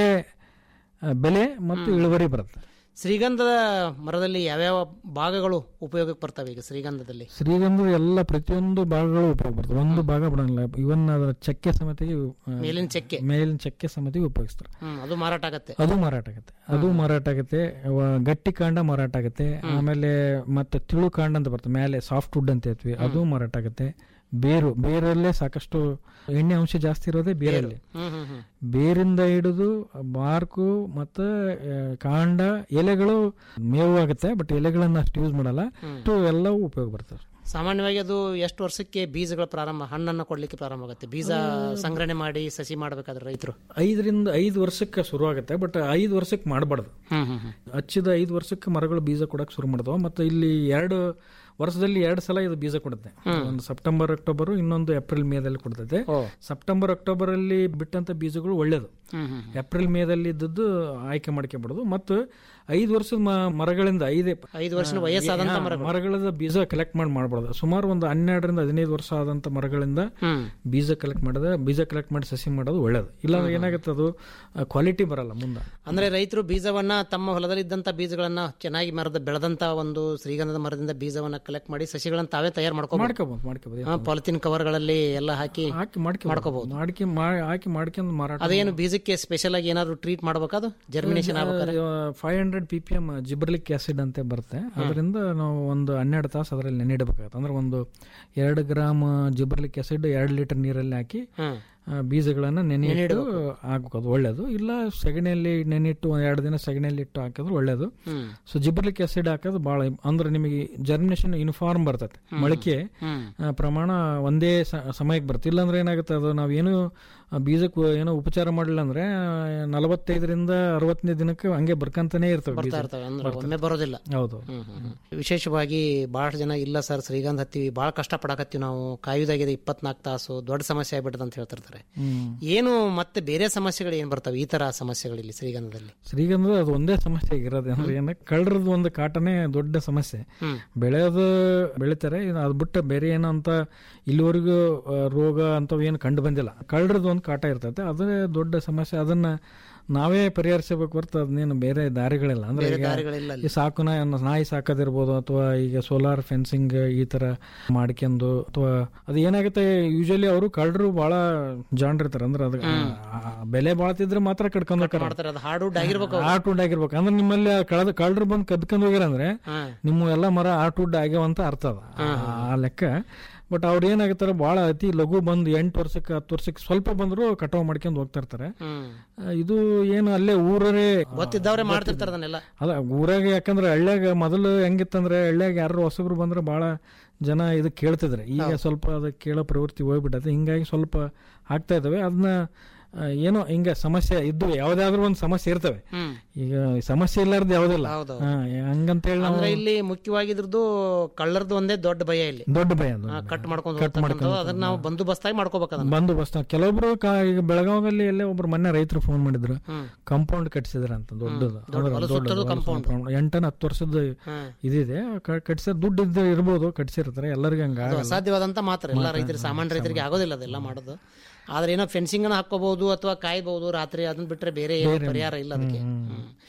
ಆ, ಬೆಲೆ ಮತ್ತು ಇಳುವರಿ ಬರುತ್ತೆ ಶ್ರೀಗಂಧದ ಮರದಲ್ಲಿ ಯಾವ್ಯಾವ ಭಾಗಗಳು ಉಪಯೋಗಕ್ಕೆ ಬರ್ತವೆ ಈಗ ಶ್ರೀಗಂಧದಲ್ಲಿ ಶ್ರೀಗಂಧದ ಎಲ್ಲ ಪ್ರತಿಯೊಂದು ಭಾಗಗಳು ಉಪಯೋಗ ಬರ್ತದೆ ಒಂದು ಭಾಗ ಬಿಡಂಗಿಲ್ಲ ಇವನ್ ಅದರ ಚಕ್ಕೆ ಸಮೇತಿಗೆ ಆ, ಮೇಲಿನ ಚಕ್ಕೆ ಮೇಲಿನ ಚಕ್ಕೆ ಸಮೇತಿಗೆ ಉಪಯೋಗಿಸ್ತಾರೆ ಹ್ಮ್ ಅದು ಮಾರಾಟ ಆಗತ್ತೆ ಅದು ಮಾರಾಟ ಆಗುತ್ತೆ ಅದು ಮಾರಾಟ ಆಗುತ್ತೆ ಅವ ಗಟ್ಟಿ ಕಾಂಡ ಮಾರಾಟ ಆಗುತ್ತೆ ಆಮೇಲೆ ಮತ್ತೆ ತಿಳು ಕಾಂಡ ಅಂತ ಬರ್ತದೆ ಮೇಲೆ ಸಾಫ್ಟ್ ವುಡ್ ಅಂತ ಹೇಳ್ತೀವಿ ಅದು ಮಾರಾಟ ಆಗುತ್ತೆ ಬೇರು ಬೇರಲ್ಲೇ ಸಾಕಷ್ಟು ಎಣ್ಣೆ ಅಂಶ ಜಾಸ್ತಿ ಇರೋದೇ ಬೇರಲ್ಲಿ ಹ್ಮ್ ಹ್ಮ್ ಹ್ಮ್ ಬೇರಿಂದ ಹಿಡಿದು ಬಾರ್ಕು ಮತ್ತೆ ಆ, ಕಾಂಡ ಎಲೆಗಳು ಮೇವು ಆಗುತ್ತೆ ಬಟ್ ಎಲೆಗಳನ್ನ ಅಷ್ಟು ಯೂಸ್ ಮಾಡಲ್ಲ ಅಷ್ಟು ಎಲ್ಲವೂ ಉಪಯೋಗ ಬರ್ತದೆ ಸಾಮಾನ್ಯವಾಗಿ ಅದು ಎಷ್ಟು ವರ್ಷಕ್ಕೆ ಬೀಜಗಳ ಪ್ರಾರಂಭ ಹಣ್ಣನ್ನು ಕೊಡ್ಲಿಕ್ಕೆ ಪ್ರಾರಂಭ ಆಗುತ್ತೆ ಬೀಜ ಸಂಗ್ರಹಣೆ ಮಾಡಿ ಸಸಿ ಮಾಡಬೇಕಾದ್ರೆ ರೈತರು ಐದರಿಂದ ಐದು ವರ್ಷಕ್ಕೆ ಶುರು ಆಗುತ್ತೆ ಬಟ್ ಐದು ವರ್ಷಕ್ಕೆ ಮಾಡಬಾರ್ದು ಹಚ್ಚಿದ ಐದು ವರ್ಷಕ್ಕೆ ಮರಗಳು ಬೀಜ ಕೊಡಕ್ಕೆ ಶುರು ಮಾಡ್ತಾವ ಮತ್ತು ಇಲ್ಲಿ ಎರಡು ವರ್ಷದಲ್ಲಿ ಎರಡು ಸಲ ಇದು ಬೀಜ ಕೊಡುತ್ತೆ ಒಂದು ಸೆಪ್ಟೆಂಬರ್ ಅಕ್ಟೋಬರ್ ಇನ್ನೊಂದು ಏಪ್ರಿಲ್ ಮೇದಲ್ಲಿ ಕೊಡ್ತೈತೆ ಸೆಪ್ಟೆಂಬರ್ ಅಕ್ಟೋಬರ್ ಅಲ್ಲಿ ಬಿಟ್ಟಂತ ಬೀಜಗಳು ಒಳ್ಳೇದು ಏಪ್ರಿಲ್ ಮೇದಲ್ಲಿ ಇದ್ದದ್ದು ಆಯ್ಕೆ ಮಾಡ್ಕೊಬಿಡೋದು ಮತ್ತು ಐದು ವರ್ಷದ ಮ- ಮರಗಳಿಂದ ಐದೇ ಐದು ವರ್ಷದ ವಯಸ್ಸಾದಂತ ಹಾ, ಮರಗಳದ ಬೀಜ ಕಲೆಕ್ಟ್ ಮಾಡಿ ಮಾಡ್ಬಾರ್ದು ಸುಮಾರು ಒಂದು ಹನ್ನೆರಡರಿಂದ ಹದಿನೈದು ವರ್ಷ ಆದಂತ ಮರಗಳಿಂದ ಬೀಜ ಕಲೆಕ್ಟ್ ಮಾಡಿದ್ರೆ ಬೀಜ ಕಲೆಕ್ಟ್ ಮಾಡಿ ಸಸಿ ಮಾಡೋದು ಒಳ್ಳೇದು ಇಲ್ಲಾಂದ್ರೆ ಏನಾಗುತ್ತೆ ಅದು ಕ್ವಾಲಿಟಿ ಬರಲ್ಲ ಮುಂದೆ ಅಂದ್ರೆ ರೈತರು ಬೀಜವನ್ನ ತಮ್ಮ ಹೊಲದಲ್ಲಿ ಇದ್ದಂತ ಬೀಜಗಳನ್ನ ಚೆನ್ನಾಗಿ ಮರದ ಬೆಳೆದಂತ ಒಂದು ಶ್ರೀಗಂಧದ ಮರದಿಂದ ಬೀಜವನ್ನ ಕಲೆಕ್ಟ್ ಮಾಡಿ ಸಸಿಗಳನ್ನ ತಾವೇ ತಯಾರು ಮಾಡ್ಕೋಬಹುದು ಮಾಡ್ಕೋಬಹುದು ಮಾಡ್ಕೋಬಹುದು ಪಾಲಿಥಿನ್ ಕವರ್ಗಳಲ್ಲಿ ಎಲ್ಲ ಹಾಕಿ ಹಾಕಿ ಮಾಡ್ಕೋಬಹುದು ಮಾಡ್ಕಿ ಮಾ- ಹಾಕಿ ಮಾಡ್ಕೊಂಡು ಮಾರಾಟ ಅದೇನು ಬೀಜಕ್ಕೆ ಸ್ಪೆಷಲ್ ಆಗಿ ಏನಾದ್ರು ಟ್ರೀಟ್ ಮಾಡ್ಬೇಕಾದು ಜರ್ಮಿನೇಷನ್ ಆಗ್ಬೇಕಾದ್ರೆ five hundred P P M gibberellic acid ಅಂತ ಬರುತ್ತೆ ಅದರಿಂದ ನಾವು ಒಂದು ಹನ್ನೆರಡು ತಾಸು ಅದರಲ್ಲಿ ನೆನೆಡಬೇಕಾಗುತ್ತೆ ಅಂದ್ರೆ ಒಂದು ಎರಡು ಗ್ರಾಮ್ ಜಿಬ್ರಲಿಕ್ ಆಸಿಡ್ ಎರಡು ಲೀಟರ್ ನೀರಲ್ಲಿ ಹಾಕಿ ಆ, ಬೀಜಗಳನ್ನ ನೆನೆಯಿಟ್ಟು ಹಾಕ್ಬೇಕು ಅದು ಒಳ್ಳೇದು ಇಲ್ಲ ಸಗಣಿಯಲ್ಲಿ ನೆನೆಯಿಟ್ಟು ಒಂದ್ ಎರಡು ದಿನ ಸಗಣಿಯಲ್ಲಿ ಇಟ್ಟು ಹಾಕಿದ್ರೆ ಒಳ್ಳೇದು ಸೊ ಜಿಬ್ರಲಿಕ್ ಆಸಿಡ್ ಹಾಕೋದು ಬಹಳ ಅಂದ್ರೆ ನಿಮಗೆ ಜರ್ಮಿನೇಷನ್ ಯೂನಿಫಾರ್ಮ್ ಬರ್ತದೆ ಮೊಳಕೆ ಆ, ಪ್ರಮಾಣ ಒಂದೇ ಸ- ಸಮಯಕ್ಕೆ ಬರುತ್ತೆ ಇಲ್ಲಾಂದ್ರೆ ಏನಾಗುತ್ತೆ ಅದು ನಾವೇನು ಆ ಬೀಜಕ್ಕೆ ಏನೋ ಉಪಚಾರ ಮಾಡಿಲ್ಲ ಅಂದ್ರೆ ಆ, ನಲವತ್ತೈದರಿಂದ ಅರವತ್ತನೇ ದಿನಕ್ಕೆ ಹಂಗೆ ಬರ್ಕಂತಾನೆ ಇರ್ತವೆ ಬೀಜ ಬರ್ತಾ ಇರ್ತವೆ ಅಂದ್ರೆ ಒಮ್ಮೆ ಬರೋದಿಲ್ಲ ಹೌದು ಹ್ಮ್, ಹ್ಮ್, ಹ್ಮ್. ವಿಶೇಷವಾಗಿ ಬಹಳಷ್ಟು ಜನ ಇಲ್ಲ ಸರ್ ಶ್ರೀಗಂಧ ಹತ್ತೀವಿ ಬಹಳ ಕಷ್ಟ ಪಡಕತ್ತೀವಿ ನಾವು ಕಾಯುವುದಾಗಿದೆ ಇಪ್ಪತ್ನಾಲ್ಕು ತಾಸು ದೊಡ್ಡ ಸಮಸ್ಯೆ ಆಗ್ಬಿಟ್ಟದ ಅಂತ ಹೇಳ್ತಿರ್ತಾರೆ ಹ್ಮ್ ಏನು ಮತ್ತೆ ಬೇರೆ ಸಮಸ್ಯೆಗಳು ಏನ್ ಬರ್ತವೆ ಈ ತರ ಸಮಸ್ಯೆಗಳಿಲ್ಲಿ ಶ್ರೀಗಂಧದಲ್ಲಿ ಶ್ರೀಗಂಧದ ಅದು ಒಂದೇ ಸಮಸ್ಯೆ ಆಗಿರೋದು ಅಂದ್ರೆ ಏನ ಕಳ್ಳರದ್ದು ಒಂದು ಕಾಟನೇ ದೊಡ್ಡ ಸಮಸ್ಯೆ ಬೆಳೆಯೋದು ಬೆಳಿತಾರೆ ಇನ್ನು ಅದ್ ಬಿಟ್ಟು ಬೇರೆ ಏನೋ ಅಂತ ಇಲ್ಲಿವರೆಗೂ ಆ, ರೋಗ ಅಂತವ್ ಏನು ಕಂಡು ಬಂದಿಲ್ಲ ಕಳ್ಳರದ್ದು ಒಂದು ಕಾಟ ಇರ್ತೈತೆ ಅದೇ ದೊಡ್ಡ ಸಮಸ್ಯೆ ಅದನ್ನ ನಾವೇ ಪರಿಹರಿಸಬೇಕು ಹೊರತು ಅದನ್ನೇನು ಬೇರೆ ದಾರಿಗಳಿಲ್ಲ ಅಂದ್ರೆ ಬೇರೆ ಈಗ ದಾರಿಗಳಿಲ್ಲ ಅಲ್ಲಿ. ಈ ಸಾಕು ನಾಯಿ ನಾಯಿ ಸಾಕೋದಿರ್ಬೋದು ಅಥವಾ ಈಗ ಸೋಲಾರ್ ಫೆನ್ಸಿಂಗ್ ಈ ತರ ಮಾಡ್ಕೊಂಡು ಅಥವಾ ಅದು ಏನಾಗುತ್ತೆ ಯೂಶಲಿ ಅವರು ಕಳ್ಳರು ಬಹಳ ಜಾಣ್ರಿರ್ತಾರೆ ಅಂದ್ರೆ ಅದ ಬೆಲೆ ಬಾಳ್ತಿದ್ರೆ ಮಾತ್ರ ಕಡ್ಕೊಂಡ್ ಹೋಗ್ತಾರೆ ಮಾಡ್ತಾರೆ ಅದು ಹಾರ್ಡ್ ವುಡ್ ಆಗಿರ್ಬೇಕು ಅವು. ಆರ್ಟ್ ವುಡ್ ಆಗಿರ್ಬೇಕು ಅಂದ್ರೆ ನಿಮ್ಮಲ್ಲಿ ಆ ಕಳೆದ ಕಳ್ಳರು ಬಂದು ಕದ್ಕೊಂಡ್ ಹೋಗ್ಯಾರ ಅಂದ್ರೆ ನಿಮ್ಮ ಎಲ್ಲ ಮರ ಆರ್ಟ್ ವುಡ್ ಆಗ್ಯಾವಂತ ಅರ್ಥ ಅದ ಆ ಲೆಕ್ಕ ಬಟ್ ಅವ್ರು ಏನಾಗುತ್ತಾರೆ ಬಹಳ ಅತಿ ಲಘು ಬಂದು ಎಂಟು ವರ್ಷಕ್ಕೆ ಹತ್ತು ವರ್ಷಕ್ಕೆ ಸ್ವಲ್ಪ ಬಂದ್ರು ಕಟಾವ್ ಮಾಡ್ಕೊಂಡು ಹೋಗ್ತಾ ಇರ್ತಾರೆ ಆ, ಇದು ಏನು ಅಲ್ಲೇ ಊರೇ ಗೊತ್ತಿದ್ದವ್ರೆ ಮಾಡ್ತಿರ್ತಾರೆ ಅದನ್ನೆಲ್ಲ ಅಲ್ಲ ಊರಾಗ ಯಾಕಂದ್ರೆ ಹಳ್ಳ್ಯಾಗ ಮೊದಲು ಹೆಂಗಿತ್ತಂದ್ರೆ ಹಳ್ಳ್ಯಾಗ ಯಾರು ಹೊಸಬ್ರು ಬಂದ್ರೆ ಬಹಳ ಜನ ಇದು ಕೇಳ್ತಿದ್ರೆ ಈಗ ಸ್ವಲ್ಪ ಅದು ಕೇಳೋ ಪ್ರವೃತ್ತಿ ಹೋಗ್ಬಿಟ್ಟದೆ ಹಿಂಗಾಗಿ ಸ್ವಲ್ಪ ಆಗ್ತಾ ಇದಾವೆ ಅದನ್ನ ಆ, ಏನೋ ಹಿಂಗ ಸಮಸ್ಯೆ ಇದ್ದು ಯಾವ್ದಾದ್ರು ಒಂದು ಸಮಸ್ಯೆ ಇರ್ತವೆ ಈಗ ಸಮಸ್ಯೆ ಇಲ್ಲಾರ್ದು ಯಾವ್ದಿಲ್ಲ ಹೌದೌದು. ಹಾ, ಹಂಗಂತೇಳಿ ನಾವು ಅಂದ್ರೆ ಇಲ್ಲಿ ಮುಖ್ಯವಾಗಿ ಇದ್ರದ್ದು ಕಳ್ಳರದ್ದು ಒಂದೇ ದೊಡ್ಡ ಭಯ ಇಲ್ಲಿ ದೊಡ್ಡ ಭಯ ಅದು ಆ, ಕಟ್ ಮಾಡ್ಕೊಂಡು ಹೋಗ್ತಕ್ಕಂಥದ್ದು ಅದನ್ನ ನಾವು ಬಂದೋಬಸ್ತಾಗಿ ಮಾಡ್ಕೋಬೇಕು ಅದನ್ನ ಬಂದು ಬಸ್ ಕೆಲವೊಬ್ರು ಕಾ- ಈಗ ಬೆಳಗಾವಲ್ಲಿ ಎಲ್ಲೇ ಒಬ್ರು ಮೊನ್ನೆ ರೈತರು ಫೋನ್ ಮಾಡಿದ್ರು ಕಾಂಪೌಂಡ್ ಕಟ್ಸಿದ್ರ ಅಂತ ದೊಡ್ಡದು ಅಂದ್ರೆ ಹೊಲ ದೊಡ್ಡದು ಸುತ್ತಲೂ ಹೊಲ compound. compound. ಎಂಟನ ಹತ್ತು ವರ್ಷದ ಇದಿದೆ ಕಟ್ಸಿರ್ ದುಡ್ಡು ಇದ್ದ ಇರ್ಬೋದು ಕಟ್ಸಿರ್ತಾರೆ ಎಲ್ಲರಿಗೂ ಹಂಗ ಅದು ಅಸಾಧ್ಯವಾದಂತ ಮಾತ್ರ ಎಲ್ಲ ರೈತರಿಗೆ ಸಾಮಾನ್ಯ ರೈತರಿಗೆ ಆಗೋದಿಲ್ಲ ಅದೆಲ್ಲ ಮಾಡೋದು ಆದ್ರೆ ಏನೋ ಫೆನ್ಸಿಂಗ್ ಅನ್ನ ಹಾಕೋಬಹುದು ಅಥವಾ ಕಾಯ್ಬಹುದು ರಾತ್ರಿ ಅದನ್ನ ಬಿಟ್ರೆ ಬೇರೆ ಏನು ಪರಿಹಾರ ಇಲ್ಲ ಅದಕ್ಕೆ ಹ್ಮ್.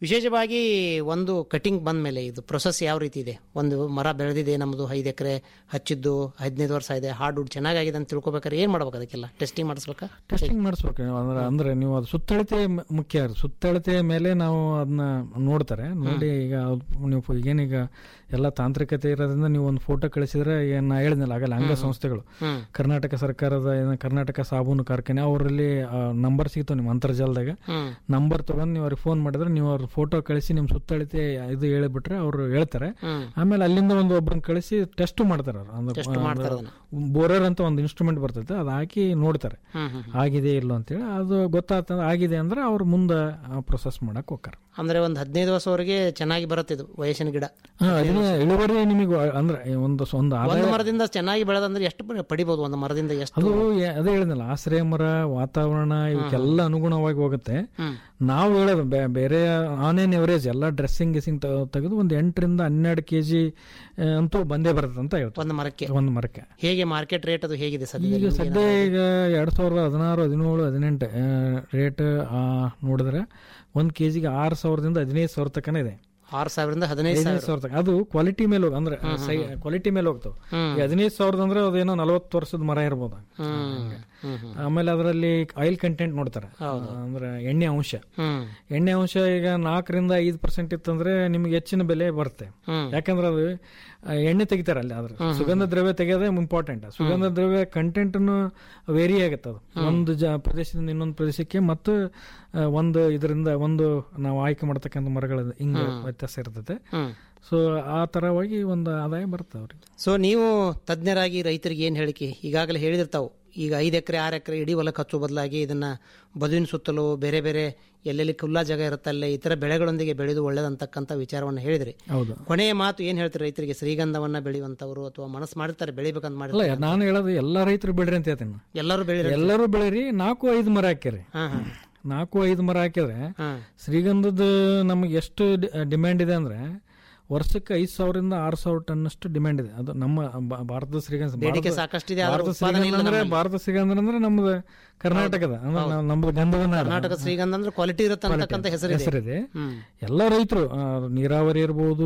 ವಿಶೇಷವಾಗಿ ಒಂದು ಕಟಿಂಗ್ ಬಂದ ಮೇಲೆ ಇದು ಪ್ರೊಸೆಸ್ ಯಾವ ರೀತಿ ಇದೆ ಒಂದು ಮರ ಬೆಳೆದಿದೆ ನಮ್ಮದು ಐದು ಎಕರೆ ಹಚ್ಚಿದ್ದು ಹದಿನೈದು ವರ್ಷ ಇದೆ ಹಾರ್ಡ್ ಚೆನ್ನಾಗಿದೆ ಅಂತ ತಿಳ್ಕೊಬೇಕಾದ್ರೆ ಏನು ಮಾಡ್ಬೇಕು ಅದಕ್ಕೆಲ್ಲ ಟೆಸ್ಟಿಂಗ್ ಮಾಡಿಸ್ಬೇಕಾ ಟೆಸ್ಟಿಂಗ್ ಮಾಡಿಸ್ಬೇಕು ನೀವು ಅಂದ್ರೆ ಅಂದ್ರೆ ನೀವು ಅದು ಸುತ್ತಳತೆ ಮ- ಮುಖ್ಯ ಸುತ್ತಳತೆ ಮೇಲೆ ನಾವು ಅದನ್ನ ನೋಡ್ತಾರೆ ನೋಡಿ ಈಗ ಅದು ನೀವು ಈಗೇನೀಗ ಎಲ್ಲ ತಾಂತ್ರಿಕತೆ ಇರೋದ್ರಿಂದ ನೀವು ಒಂದು ಫೋಟೋ ಕಳಿಸಿದ್ರೆ ಏನ್ ನಾ ಹೇಳಿದ್ನಲ್ಲ ಆಗಲ್ಲ ಅಂಗಸಂಸ್ಥೆಗಳು ಹ್ಮ್. ಕರ್ನಾಟಕ ಸರ್ಕಾರದ ಏನು ಕರ್ನಾಟಕ ಸಾಬೂನು ಕಾರ್ಖಾನೆ ಅವರಲ್ಲಿ ನಂಬರ್ ಸಿಗ್ತಾವ ನಿಮ್ಮ ಅಂತರ್ಜಾಲದಾಗ ಹ್ಮ್. ನಂಬರ್ ತಗೊಂಡು ನೀವು ಅವ್ರಿಗೆ ಫೋನ್ ಮಾಡಿದ್ರೆ ನೀವು ಅವ್ರ ಫೋಟೋ ಕಳಿಸಿ ನಿಮ್ಮ ಸುತ್ತಳತೆ ಇದು ಹೇಳಿಬಿಟ್ರೆ ಅವರು ಹೇಳ್ತಾರೆ ಹ್ಮ್. ಆಮೇಲೆ ಅಲ್ಲಿಂದ ಒಂದು ಒಬ್ಬರನ್ನ ಕಳಿಸಿ ಟೆಸ್ಟ್ ಮಾಡ್ತಾರೆ ಅವ್ರು Test ಮಾಡ್ತಾರೆ ಅಂದ್ರೆ ಬೋರರ್ ಅಂತ ಒಂದು ಇನ್ಸ್ಟ್ರೂಮೆಂಟ್ ಬರ್ತೈತೆ ಅದು ಹಾಕಿ ನೋಡ್ತಾರೆ ಹ್ಮ್, ಹ್ಮ್, ಆಗಿದೆ ಇಲ್ಲ ಅಂತೇಳಿ ಅದು ಗೊತ್ತಾಗ್ತದೆ ಆಗಿದೆ ಅಂದ್ರೆ ಅವ್ರು ಮುಂದೆ ಪ್ರೊಸೆಸ್ ಮಾಡಕ್ ಹೋಗ್ತಾರೆ ಅಂದ್ರೆ ಒಂದು ಹದಿನೈದು ವರ್ಷವರೆಗೆ ಚೆನ್ನಾಗಿ ಬರುತ್ತೆ ಇದು ವಯಸ್ಸಿನ ಗಿಡ ಅದನ್ನ ಇಳುವರಿ ನಿಮಗೆ ಅಂದ್ರೆ ಒಂದು ಸ- ಒಂದು ಆದಾಯ ಒಂದು ಮರದಿಂದ ಚೆನ್ನಾಗಿ ಬೆಳೆದಂದ್ರೆ ಎಷ್ಟು ಪಡಿ- ಪಡಿಬೋದು ಒಂದು ಮರದಿಂದ ಎಷ್ಟು ಅದು ಏ- ಅದೇ ಹೇಳಿದ್ನಲ್ಲ ಆಶ್ರಯ ಮರ ವಾತಾವರಣ ಇವಕ್ಕೆಲ್ಲ ಅನುಗುಣವಾಗಿ ಹೋಗುತ್ತೆ ಹ್ಮ್. ನಾವು ಹೇಳೋದು ಬೇ- ಬೇರೆ ಆನ್ ಏನ್ ಎವರೇಜ್ ಎಲ್ಲ ಡ್ರೆಸ್ಸಿಂಗ್ ಗಿಸ್ಸಿಂಗ್ ತೆಗೆದು ಒಂದು ಎಂಟರಿಂದ ಹನ್ನೆರಡು ಕೆ ಜಿ ಅಂತೂ ಬಂದೇ ಬರುತ್ತೆ ಅಂತ ಹೇಳ್ತಾರೆ ಒಂದು ಮರಕ್ಕೆ ಒಂದು ಮರಕ್ಕೆ ಹೇಗೆ ಮಾರ್ಕೆಟ್ ರೇಟ್ ಅದು ಹೇಗಿದೆ ಈಗ ಸದ್ಯದಲ್ಲಿ ಸದ್ಯ ಈಗ ಎರಡ್ ಸಾವಿರದ ಹದಿನಾರು ಹದಿನೇಳು ಹದಿನೆಂಟು ರೇಟ್ ನೋಡಿದ್ರೆ ಒಂದ್ ಕೆಜಿಗೆ ಆರು ಸಾವಿರದಿಂದ ಹದಿನೈದು ಸಾವಿರ ತನಕ ಇದೆ ಆರು ಸಾವಿರದಿಂದ ಹದಿನೈದು ಹದಿನೈದು ಸಾವಿರ ಸಾವಿರ ತನಕ ಅದು ಕ್ವಾಲಿಟಿ ಮೇಲೆ ಹೋಗ್- ಅಂದ್ರೆ ಕ್ವಾಲಿಟಿ ಮೇಲೆ ಹೋಗ್ತಾವ ಈ ಹದಿನೈದು ಸಾವಿರದ ಅಂದ್ರೆ ಅದೇನೋ ನಲವತ್ತು ವರ್ಷದ ಮರ ಇರ್ಬೋದು ಹ್ಮ್ ಹ್ಮ್ ಹ್ಮ್ ಆಮೇಲೆ ಅದರಲ್ಲಿ ಆಯಿಲ್ ಕಂಟೆಂಟ್ ನೋಡ್ತಾರೆ ಅಂದ್ರೆ ಎಣ್ಣೆ ಅಂಶ ಹ್ಮ್ ಎಣ್ಣೆ ಅಂಶ ಈಗ ನಾಲ್ಕರಿಂದ ಐದು ಪರ್ಸೆಂಟ್ ಇತ್ತಂದ್ರೆ ನಿಮ್ಗೆ ಹೆಚ್ಚಿನ ಬೆಲೆ ಬರುತ್ತೆ ಹ್ಮ್. ಯಾಕಂದ್ರೆ ಅದು ಆ, ಎಣ್ಣೆ ತೆಗಿತಾರೆ ಅಲ್ಲಿ ಅದ್ರ ಸುಗಂಧ ದ್ರವ್ಯ ತೆಗೆಯೋದೇ ಇಂಪಾರ್ಟೆಂಟ್ ಸುಗಂಧ ದ್ರವ್ಯ ಕಂಟೆಂಟ್ ವೇರಿ ಆಗುತ್ತೆ ಅದು ಒಂದು ಜ ಪ್ರದೇಶದಿಂದ ಇನ್ನೊಂದು ಪ್ರದೇಶಕ್ಕೆ ಮತ್ತು ಆ, ಒಂದು ಇದರಿಂದ ಒಂದು ನಾವು ಆಯ್ಕೆ ಮಾಡ್ತಕ್ಕಂಥ ಮರಗಳ ಹಿಂಗ ವ್ಯತ್ಯಾಸ ಇರ್ತದೆ ಹ್ಮ್ ಸೊ ಆ ತರವಾಗಿ ಒಂದು ಆದಾಯ ಬರುತ್ತೆ ಅವ್ರಿಗೆ ಸೊ ನೀವು ತಜ್ಞರಾಗಿ ರೈತರಿಗೆ ಏನು ಹೇಳಿಕೆ ಈಗಾಗಲೇ ಹೇಳಿದಿರ್ತಾವು ಈಗ ಐದು ಎಕರೆ ಆರು ಎಕರೆ ಇಡೀ ಹೊಲಕ್ಕೆ ಹಚ್ಚೋ ಬದಲಾಗಿ ಇದನ್ನ ಬದುವಿನ ಸುತ್ತಲೂ ಬೇರೆ ಬೇರೆ ಎಲ್ಲೆಲ್ಲಿ ಖುಲ್ಲಾ ಜಾಗ ಇರುತ್ತಲ್ಲೇ ಇತರ ಬೆಳೆಗಳೊಂದಿಗೆ ಬೆಳೆದು ಒಳ್ಳೇದಂತಕ್ಕಂಥ ವಿಚಾರವನ್ನು ಹೇಳಿದ್ರಿ ಹೌದು ಕೊನೆಯ ಮಾತು ಏನು ಹೇಳ್ತೀರಿ ರೈತರಿಗೆ ಶ್ರೀಗಂಧವನ್ನ ಬೆಳೆಯುವಂತವರು ಅಥವಾ ಮನಸ್ಸು ಮಾಡಿರ್ತಾರೆ ಬೆಳಿಬೇಕಂತ ಅಲ್ಲ ಮಾಡಿರ್ತಾರೆ ನಾನು ಹೇಳೋದು ಎಲ್ಲಾ ರೈತರು ಬೆಳ್ರಿ ಅಂತ ಹೇಳ್ತೀನಿ ಎಲ್ಲರೂ ಬೆಳಿ ಎಲ್ಲರೂ ಬೆಳಿರಿ ನಾಲ್ಕು ಐದು ಮರ ಹಾಕ್ಯಾರಿ ಹಾ ಹಾ ನಾಲ್ಕು ಐದು ಮರ ಹಾಕಿದ್ರೆ ಹಾ ಶ್ರೀಗಂಧದ ನಮಗೆ ಎಷ್ಟು ಡಿಮ್ಯಾಂಡ್ ಇದೆ ಅಂದ್ರೆ ವರ್ಷಕ್ಕೆ ಐದು ಸಾವಿರದಿಂದ ಆರು ಸಾವಿರ ಟನ್ ಅಷ್ಟು ಡಿಮ್ಯಾಂಡ್ ಇದೆ ಅದು ನಮ್ಮ ಬ- ಭಾರತದ ಶ್ರೀಗಂಧ ಬೇಡಿಕೆ ಭಾರತ- ಸಾಕಷ್ಟಿದೆ ಆದ್ರೆ ಭಾರತ ಉತ್ಪಾದನೆ ಶ್ರೀಗಂಧ ಇಲ್ಲ ಅಂದ್ರೆ ನಮ್ಮಲ್ಲಿ. ಭಾರತ ಶ್ರೀಗಂಧ ಅಂದ್ರೆ ನಮ್ದು ಕರ್ನಾಟಕದ ಅಂದ್ರೆ ನಾವು- ನಮ್ದು ಗಂಧದ ನಾಡು. ಕರ್ನಾಟಕ ಶ್ರೀಗಂಧ ಅಂದ್ರೆ ಕ್ವಾಲಿಟಿ ಇರುತ್ತೆ ಅಂತಕ್ಕಂಥ ಹೆಸರಿದೆ ಹೆಸರಿದೆ ಹ್ಮ್ ಎಲ್ಲ ರೈತರು ನೀರಾವರಿ ಇರ್ಬೋದು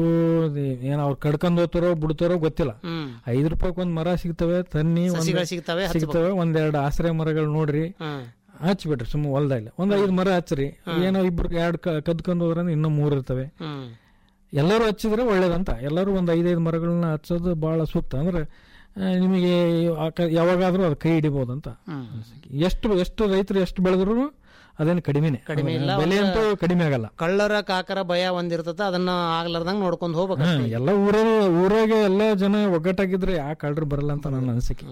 ಏನ ಅವ್ರು ಕಡ್ಕೊಂಡ್ ಹೋಗ್ತಾರೋ ಬಿಡ್ತಾರೋ ಗೊತ್ತಿಲ್ಲ ಹ್ಮ್ ಐದು ರೂಪಾಯಿ ಒಂದ್ ಮರ ಸಿಗ್ತವೆ ತನ್ನಿ ಒಂದ್- ಸಸಿಗಳು ಸಿಗ್ತವೆ, ಹಚ್ಬೇಕು. ಸಿಗ್ತವೆ ಒಂದೆರಡು ಆಶ್ರಯ ಮರಗಳು ನೋಡ್ರಿ ಹ್ಮ್ ಹಚ್ಬಿಟ್ರಿ ಸುಮ್ಮ ಹೊಲ್ದಲ್ಲಿ ಒಂದ್ ಐದು ಮರ ಹಚ್ಚ್ರಿ ಏನೋ ಇಬ್ರು ಎರಡು ಕದ್ಕೊಂಡ್ ಹೋದ್ರೆ ಇನ್ನೂ ಮೂರ್ ಇರ್ತವೆ ಹ್ಮ್ ಎಲ್ಲರೂ ಹಚ್ಚಿದ್ರೆ ಒಳ್ಳೇದಂತ ಎಲ್ಲರೂ ಒಂದು ಐದೈದು ಮರಗಳನ್ನ ಹಚ್ಚೋದು ಬಹಳ ಸೂಕ್ತ ಅಂದ್ರೆ ಆ, ನಿಮಗೆ ಆಕ- ಯಾವಾಗಾದ್ರೂ ಅದು ಕೈ ಹಿಡಿಬಹುದು ಅಂತ ಎಷ್ಟು ಎಷ್ಟು ರೈತರು ಎಷ್ಟು ಬೆಳೆದ್ರು ಅದೇನು ಕಡಿಮೆನೆ ಕಡಿಮೆ ಇಲ್ಲ, ಬೆಲೆ ಅಂತೂ ಕಡಿಮೆ ಆಗಲ್ಲ ಕಳ್ಳರ ಕಾಕರ ಭಯ ಒಂದಿರ್ತದ ಅದನ್ನ ಆಗ್ಲಾರ್ದಂಗ್ ನೋಡ್ಕೊಂಡು ಹೋಗ್ಬೇಕು ಹಾ, ಎಲ್ಲ ಊರ ಊರಾಗೆ ಎಲ್ಲ ಜನ ಒಗ್ಗಟ್ಟಾಗಿದ್ರೆ ಯಾಕೆ ಕಳ್ಳರು ಬರಲ್ಲ ಅಂತ ನನ್ನ ಅನಿಸಿಕೆ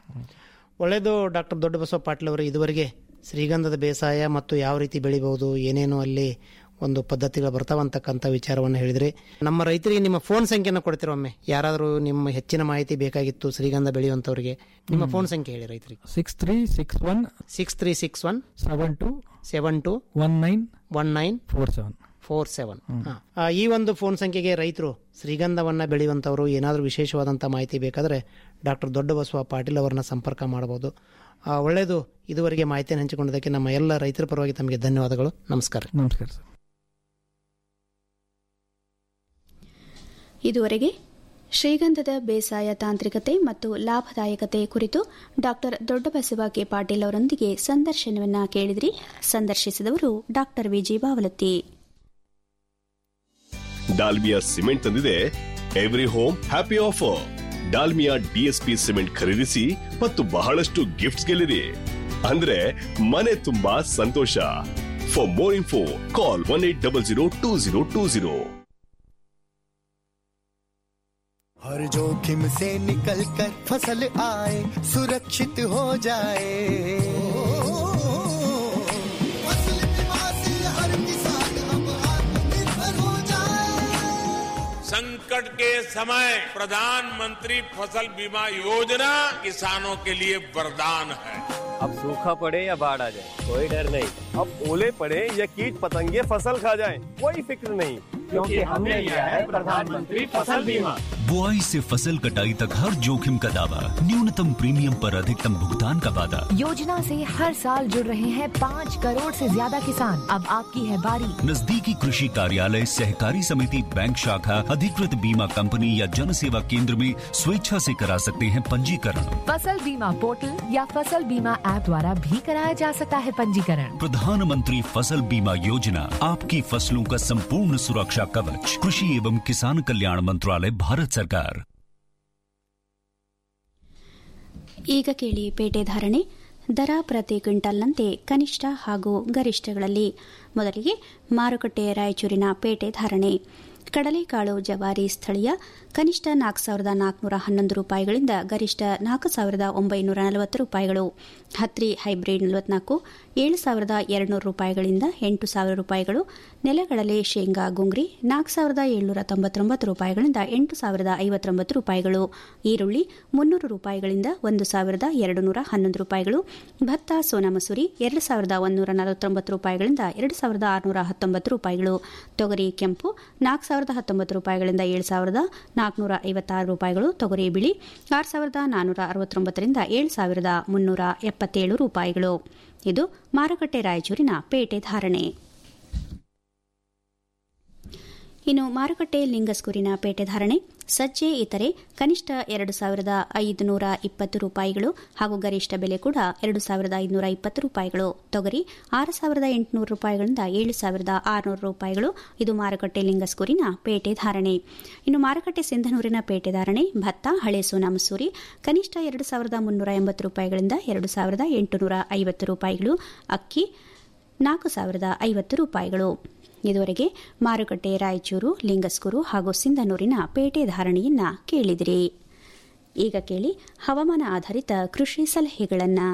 ಒಳ್ಳೆಯದು ಡಾಕ್ಟರ್ ದೊಡ್ಡ ಬಸವ ಪಾಟೀಲ್ ಅವರು ಇದುವರೆಗೆ ಶ್ರೀಗಂಧದ ಬೇಸಾಯ ಮತ್ತು ಯಾವ ರೀತಿ ಬೆಳಿಬಹುದು ಏನೇನು ಅಲ್ಲಿ ಒಂದು ಪದ್ಧತಿಗಳು ಬರ್ತಾವಂತಕ್ಕಂಥ ವಿಚಾರವನ್ನು ಹೇಳಿದ್ರಿ ನಮ್ಮ ರೈತರಿಗೆ ನಿಮ್ಮ ಫೋನ್ ಸಂಖ್ಯೆನ ಕೊಡ್ತೀರ ಒಮ್ಮೆ ಯಾರಾದರೂ ನಿಮ್ಮ ಹೆಚ್ಚಿನ ಮಾಹಿತಿ ಬೇಕಾಗಿತ್ತು ಶ್ರೀಗಂಧ ಬೆಳೆಯುವಂಥವ್ರಿಗೆ ನಿಮ್ಮ ಫೋನ್ ಸಂಖ್ಯೆ ಹೇಳಿ ರೈತರಿಗೆ six three six one six three six one seven two seven two one nine one nine four seven four seven ಈ ಒಂದು ಫೋನ್ ಸಂಖ್ಯೆಗೆ ರೈತರು ಶ್ರೀಗಂಧವನ್ನ ಬೆಳೆಯುವಂಥವರು ಏನಾದರೂ ವಿಶೇಷವಾದಂಥ ಮಾಹಿತಿ ಬೇಕಾದರೆ ಡಾಕ್ಟರ್ ದೊಡ್ಡ ಬಸವ ಪಾಟೀಲ್ ಅವರನ್ನ ಸಂಪರ್ಕ ಮಾಡಬಹುದು ಆ, ಒಳ್ಳೆಯದು ಇದುವರೆಗೆ ಮಾಹಿತಿಯನ್ನು ಹಂಚಿಕೊಂಡಿದ್ದಕ್ಕೆ ನಮ್ಮ ಎಲ್ಲ ರೈತರ ಪರವಾಗಿ ತಮಗೆ ಧನ್ಯವಾದಗಳು ನಮಸ್ಕಾರ ನಮಸ್ಕಾರ ಸರ್ ಇದುವರೆಗೆ ಶ್ರೀಗಂಧದ ಬೇಸಾಯ ತಾಂತ್ರಿಕತೆ ಮತ್ತು ಲಾಭದಾಯಕತೆ ಕುರಿತು ಡಾಕ್ಟರ್ ದೊಡ್ಡಬಸವ ಕೆ ಪಾಟೀಲ್ ಅವರೊಂದಿಗೆ ಸಂದರ್ಶನವನ್ನ ಕೇಳಿದ್ರಿ ಸಂದರ್ಶಿಸಿದವರು doctor VG Bavalatti Dalmia cement ತಂದಿದೆ every home happy offer Dalmia DSP cement ಖರೀದಿಸಿ ಮತ್ತು ಬಹಳಷ್ಟು ಗಿಫ್ಟ್ಸ್ ಗೆಲ್ಲಿರಿ ಅಂದ್ರೆ ಮನೆ ತುಂಬಾ ಸಂತೋಷ for more info call one eight double zero two zero two zero हर जोखिम से निकल कर फसल आए सुरक्षित हो जाए फसल बीमा से हर किसान अब आत्मनिर्भर हो जाए संकट के समय प्रधानमंत्री फसल बीमा योजना किसानों के लिए वरदान है अब सूखा पड़े या बाढ़ आ जाए कोई डर नहीं अब ओले पड़े या कीट पतंगे फसल खा जाए कोई फिक्र नहीं क्योंकि हमने लिया है प्रधानमंत्री फसल बीमा बुआई से फसल कटाई तक हर जोखिम का दावा न्यूनतम प्रीमियम पर अधिकतम भुगतान का वादा योजना से हर साल जुड़ रहे हैं पाँच करोड़ से ज्यादा किसान अब आपकी है बारी नजदीकी कृषि कार्यालय सहकारी समिति बैंक शाखा अधिकृत बीमा कंपनी या जन सेवा केंद्र में स्वेच्छा से करा सकते हैं पंजीकरण फसल बीमा पोर्टल या फसल बीमा ऐप द्वारा भी कराया जा सकता है पंजीकरण प्रधानमंत्री फसल बीमा योजना आपकी फसलों का संपूर्ण सुरक्षा कवच कृषि एवं किसान कल्याण मंत्रालय भारत सरकार ಈಗ ಕೇಳಿ ಪೇಟೆ ಧಾರಣೆ ದರ ಪ್ರತಿ ಕ್ವಿಂಟಲ್ನಂತೆ ಕನಿಷ್ಠ ಹಾಗೂ ಗರಿಷ್ಠಗಳಲ್ಲಿ ಮೊದಲಿಗೆ ಮಾರುಕಟ್ಟೆ ರಾಯಚೂರಿನ ಪೇಟೆ ಧಾರಣೆ ಕಡಲೆಕಾಳು ಜವಾರಿ ಸ್ಥಳೀಯ ಕನಿಷ್ಠ ನಾಲ್ಕು ಸಾವಿರದ ನಾಲ್ಕುನೂರ ಹನ್ನೊಂದು ರೂಪಾಯಿಗಳಿಂದ ಗರಿಷ್ಠ ನಾಲ್ಕು ಸಾವಿರದ ಒಂಬೈನೂರ ನಲವತ್ತು ರೂಪಾಯಿಗಳು ಹತ್ರಿ ಹೈಬ್ರಿಡ್ ನಲವತ್ನಾಲ್ಕು ಏಳು ಸಾವಿರದ ಎರಡುನೂರು ರೂಪಾಯಿಗಳಿಂದ ಎಂಟು ಸಾವಿರ ರೂಪಾಯಿಗಳು ನೆಲಗಡಲೆ ಶೇಂಗಾ ಗುಂಗ್ರಿ ನಾಲ್ಕು ಸಾವಿರದ ಏಳ್ನೂರ ತೊಂಬತ್ತೊಂಬತ್ತು ರೂಪಾಯಿಗಳಿಂದ ಎಂಟು ಸಾವಿರದ ಐವತ್ತೊಂಬತ್ತು ರೂಪಾಯಿಗಳು ಈರುಳ್ಳಿ ಮುನ್ನೂರು ರೂಪಾಯಿಗಳಿಂದ ಒಂದು ಸಾವಿರದ ಎರಡು ನೂರ ಹನ್ನೊಂದು ರೂಪಾಯಿಗಳು ಭತ್ತ ಸೋನಾ ಮಸೂರಿ ಎರಡು ಸಾವಿರದ ಒಂದೂರ ನಲವತ್ತೊಂಬತ್ತು ರೂಪಾಯಿಗಳಿಂದ ಎರಡು ಸಾವಿರದ ಆರುನೂರ ಹತ್ತೊಂಬತ್ತು ರೂಪಾಯಿಗಳು ತೊಗರಿ ಕೆಂಪು ನಾಲ್ಕು ಸಾವಿರದ ಹತ್ತೊಂಬತ್ತು ರೂಪಾಯಿಗಳಿಂದ ಏಳು ಸಾವಿರದ ನಾಲ್ಕುನೂರ ಐವತ್ತಾರು ರೂಪಾಯಿಗಳು ತೊಗರಿ ಬಿಳಿ ಆರು ಸಾವಿರದ ನಾನ್ನೂರ ಅರವತ್ತೊಂಬತ್ತರಿಂದ ಏಳು ಸಾವಿರದ ಮುನ್ನೂರ ಎಪ್ಪತ್ತೇಳು ರೂಪಾಯಿಗಳು ಇದು ಮಾರುಕಟ್ಟೆ ರಾಯಚೂರಿನ ಪೇಟೆ ಧಾರಣೆ ಇನ್ನು ಮಾರುಕಟ್ಟೆ ಲಿಂಗಸ್ಕೂರಿನ ಪೇಟೆ ಧಾರಣೆ ಸಜ್ಜೆ ಇತರೆ ಕನಿಷ್ಠ ಎರಡು ಸಾವಿರದ ಐದುನೂರ ಇಪ್ಪತ್ತು ರೂಪಾಯಿಗಳು ಹಾಗೂ ಗರಿಷ್ಠ ಬೆಲೆ ಕೂಡ ಎರಡು ಸಾವಿರದ ಐದುನೂರ ಇಪ್ಪತ್ತು ರೂಪಾಯಿಗಳು ತೊಗರಿ ಆರು ಸಾವಿರದ ಎಂಟುನೂರು ರೂಪಾಯಿಗಳಿಂದ ಏಳು ಸಾವಿರದ ಆರುನೂರು ರೂಪಾಯಿಗಳು ಇದು ಮಾರುಕಟ್ಟೆ ಲಿಂಗಸ್ಕೂರಿನ ಪೇಟೆ ಧಾರಣೆ ಇನ್ನು ಮಾರುಕಟ್ಟೆ ಸಿಂಧನೂರಿನ ಪೇಟೆ ಧಾರಣೆ ಭತ್ತ ಹಳೆ ಸೋನಾ ಮಸೂರಿ ಕನಿಷ್ಠ ಎರಡು ಸಾವಿರದ ಮುನ್ನೂರ ಎಂಬತ್ತು ರೂಪಾಯಿಗಳಿಂದ ಎರಡು ಸಾವಿರದ ಎಂಟುನೂರ ಐವತ್ತು ರೂಪಾಯಿಗಳು ಅಕ್ಕಿ ನಾಲ್ಕು ಸಾವಿರದ ಐವತ್ತು ರೂಪಾಯಿಗಳು ಇದುವರೆಗೆ ಮಾರುಕಟ್ಟೆ ರಾಯಚೂರು ಲಿಂಗಸ್ಕೂರು ಹಾಗೂ ಸಿಂಧನೂರಿನ ಪೇಟೆ ಧಾರಣೆಯನ್ನ ಕೇಳಿದಿರಿ ಈಗ ಕೇಳಿ ಹವಾಮಾನ ಆಧಾರಿತ ಕೃಷಿ ಸಲಹೆಗಳನ್ನು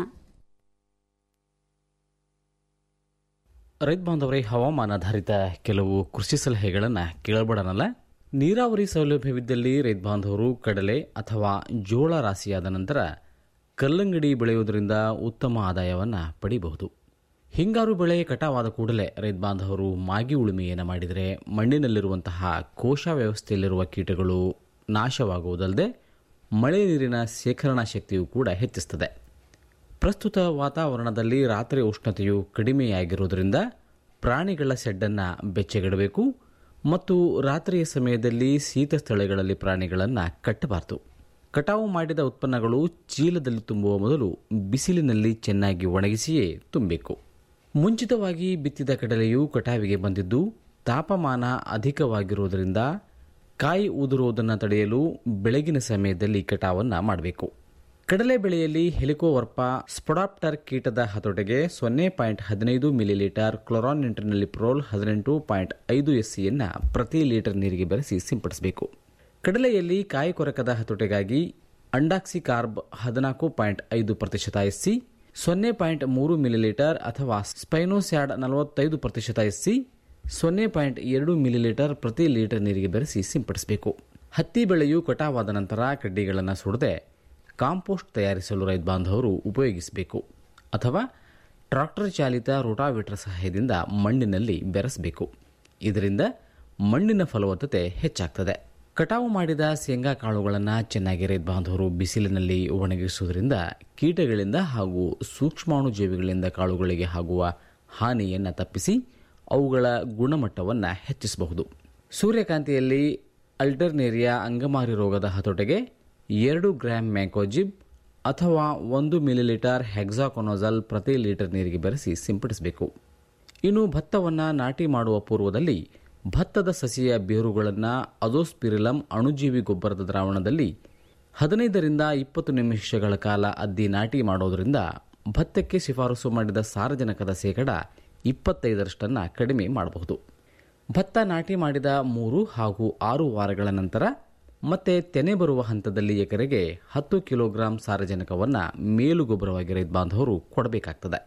ರೈತ ಬಾಂಧವರೇ ಹವಾಮಾನಾಧಾರಿತ ಕೆಲವು ಕೃಷಿ ಸಲಹೆಗಳನ್ನು ಕೇಳಬೇಡನಲ್ಲ ನೀರಾವರಿ ಸೌಲಭ್ಯವಿದ್ದಲ್ಲಿ ರೈತ ಬಾಂಧವರು ಕಡಲೆ ಅಥವಾ ಜೋಳ ರಾಶಿಯಾದ ನಂತರ ಕಲ್ಲಂಗಡಿ ಬೆಳೆಯುವುದರಿಂದ ಉತ್ತಮ ಆದಾಯವನ್ನು ಪಡೆಯಬಹುದು ಹಿಂಗಾರು ಬೆಳೆ ಕಟಾವಾದ ಕೂಡಲೇ ರೈತ ಬಾಂಧವರು ಮಾಗಿ ಉಳುಮೆಯನ್ನು ಮಾಡಿದರೆ ಮಣ್ಣಿನಲ್ಲಿರುವಂತಹ ಕೋಶ ವ್ಯವಸ್ಥೆಯಲ್ಲಿರುವ ಕೀಟಗಳು ನಾಶವಾಗುವುದಲ್ಲದೆ ಮಳೆ ನೀರಿನ ಶೇಖರಣಾ ಶಕ್ತಿಯು ಕೂಡ ಹೆಚ್ಚಿಸುತ್ತದೆ ಪ್ರಸ್ತುತ ವಾತಾವರಣದಲ್ಲಿ ರಾತ್ರಿ ಉಷ್ಣತೆಯು ಕಡಿಮೆಯಾಗಿರುವುದರಿಂದ ಪ್ರಾಣಿಗಳ ಶೆಡ್ಡನ್ನು ಬೆಚ್ಚಗಿಡಬೇಕು ಮತ್ತು ರಾತ್ರಿಯ ಸಮಯದಲ್ಲಿ ಶೀತ ಸ್ಥಳಗಳಲ್ಲಿ ಪ್ರಾಣಿಗಳನ್ನು ಕಟ್ಟಬಾರದು ಕಟಾವು ಮಾಡಿದ ಉತ್ಪನ್ನಗಳು ಚೀಲದಲ್ಲಿ ತುಂಬುವ ಮೊದಲು ಬಿಸಿಲಿನಲ್ಲಿ ಚೆನ್ನಾಗಿ ಒಣಗಿಸಿಯೇ ತುಂಬಬೇಕು ಮುಂಚಿತವಾಗಿ ಬಿತ್ತಿದ ಕಡಲೆಯು ಕಟಾವಿಗೆ ಬಂದಿದ್ದು ತಾಪಮಾನ ಅಧಿಕವಾಗಿರುವುದರಿಂದ ಕಾಯಿ ಉದುರುವುದನ್ನು ತಡೆಯಲು ಬೆಳಗಿನ ಸಮಯದಲ್ಲಿ ಕಟಾವನ್ನು ಮಾಡಬೇಕು ಕಡಲೆ ಬೆಳೆಯಲ್ಲಿ ಹೆಲಿಕೋವರ್ಪ ಸ್ಪೊಡಾಪ್ಟರ್ ಕೀಟದ ಹತೋಟೆಗೆ ಸೊನ್ನೆ ಪಾಯಿಂಟ್ ಹದಿನೈದು ಮಿಲಿಲೀಟರ್ ಕ್ಲೊರಾನ್ ಪ್ರೋಲ್ ಹದಿನೆಂಟು ಪಾಯಿಂಟ್ ಐದು ಎಸ್ಸಿಯನ್ನು ಪ್ರತಿ ಲೀಟರ್ ನೀರಿಗೆ ಬೆರೆಸಿ ಸಿಂಪಡಿಸಬೇಕು ಕಡಲೆಯಲ್ಲಿ ಕಾಯಿ ಕೊರಕದ ಹತೋಟೆಗಾಗಿ ಅಂಡಾಕ್ಸಿ ಕಾರ್ಬ್ ಹದಿನಾಲ್ಕು ಪಾಯಿಂಟ್ ಐದು ಪ್ರತಿಶತ ಎಸ್ಸಿ ಸೊನ್ನೆ ಪಾಯಿಂಟ್ ಮೂರು ಮಿಲಿಲೀಟರ್ ಅಥವಾ ಸ್ಪೈನೋಸ್ಯಾಡ್ ನಲವತ್ತೈದು ಪ್ರತಿಶತ ಎಸ್ಸಿ ಸೊನ್ನೆ ಪಾಯಿಂಟ್ ಎರಡು ಮಿಲಿಲೀಟರ್ ಪ್ರತಿ ಲೀಟರ್ ನೀರಿಗೆ ಬೆರೆಸಿ ಸಿಂಪಡಿಸಬೇಕು ಹತ್ತಿ ಬೆಳೆಯು ಕಟಾವಾದ ನಂತರ ಕಡ್ಡಿಗಳನ್ನು ಸುಡದೆ ಕಾಂಪೋಸ್ಟ್ ತಯಾರಿಸಲು ರೈತ ಬಾಂಧವರು ಉಪಯೋಗಿಸಬೇಕು ಅಥವಾ ಟ್ರಾಕ್ಟರ್ ಚಾಲಿತ ರೋಟಾವೇಟರ್ ಸಹಾಯದಿಂದ ಮಣ್ಣಿನಲ್ಲಿ ಬೆರೆಸಬೇಕು ಇದರಿಂದ ಮಣ್ಣಿನ ಫಲವತ್ತತೆ ಹೆಚ್ಚಾಗ್ತದೆ ಕಟಾವು ಮಾಡಿದ ಶೇಂಗಾ ಕಾಳುಗಳನ್ನು ಚೆನ್ನಾಗಿ ರೈತ ಬಾಂಧವರು ಬಿಸಿಲಿನಲ್ಲಿ ಒಣಗಿಸುವುದರಿಂದ ಕೀಟಗಳಿಂದ ಹಾಗೂ ಸೂಕ್ಷ್ಮಾಣುಜೀವಿಗಳಿಂದ ಕಾಳುಗಳಿಗೆ ಆಗುವ ಹಾನಿಯನ್ನು ತಪ್ಪಿಸಿ ಅವುಗಳ ಗುಣಮಟ್ಟವನ್ನು ಹೆಚ್ಚಿಸಬಹುದು ಸೂರ್ಯಕಾಂತಿಯಲ್ಲಿ ಅಲ್ಟರ್ನೇರಿಯಾ ಅಂಗಮಾರಿ ರೋಗದ ಹತೋಟೆಗೆ ಎರಡು ಗ್ರಾಂ ಮ್ಯಾಂಕೋಜಿಬ್ ಅಥವಾ ಒಂದು ಮಿಲಿಲೀಟರ್ ಹೆಕ್ಸಾಕೊನೋಜಲ್ ಪ್ರತಿ ಲೀಟರ್ ನೀರಿಗೆ ಬೆರೆಸಿ ಸಿಂಪಡಿಸಬೇಕು ಇನ್ನು ಭತ್ತವನ್ನು ನಾಟಿ ಮಾಡುವ ಪೂರ್ವದಲ್ಲಿ ಭತ್ತದ ಸಸಿಯ ಬೇರುಗಳನ್ನು ಅಜೋಸ್ಪಿರಿಲಂ ಅಣುಜೀವಿ ಗೊಬ್ಬರದ ದ್ರಾವಣದಲ್ಲಿ ಹದಿನೈದರಿಂದ ಇಪ್ಪತ್ತು ನಿಮಿಷಗಳ ಕಾಲ ಅದ್ದಿ ನಾಟಿ ಮಾಡೋದರಿಂದ ಭತ್ತಕ್ಕೆ ಶಿಫಾರಸು ಮಾಡಿದ ಸಾರಜನಕದ ಶೇಕಡ ಇಪ್ಪತ್ತೈದರಷ್ಟನ್ನು ಕಡಿಮೆ ಮಾಡಬಹುದು ಭತ್ತ ನಾಟಿ ಮಾಡಿದ ಮೂರು ಹಾಗೂ ಆರು ವಾರಗಳ ನಂತರ ಮತ್ತೆ ತೆನೆ ಬರುವ ಹಂತದಲ್ಲಿ ಎಕರೆಗೆ ಹತ್ತು ಕಿಲೋಗ್ರಾಂ ಸಾರಜನಕವನ್ನು ಮೇಲು ಗೊಬ್ಬರವಾಗಿ ರೈತ ಬಾಂಧವರು ಕೊಡಬೇಕಾಗ್ತದೆ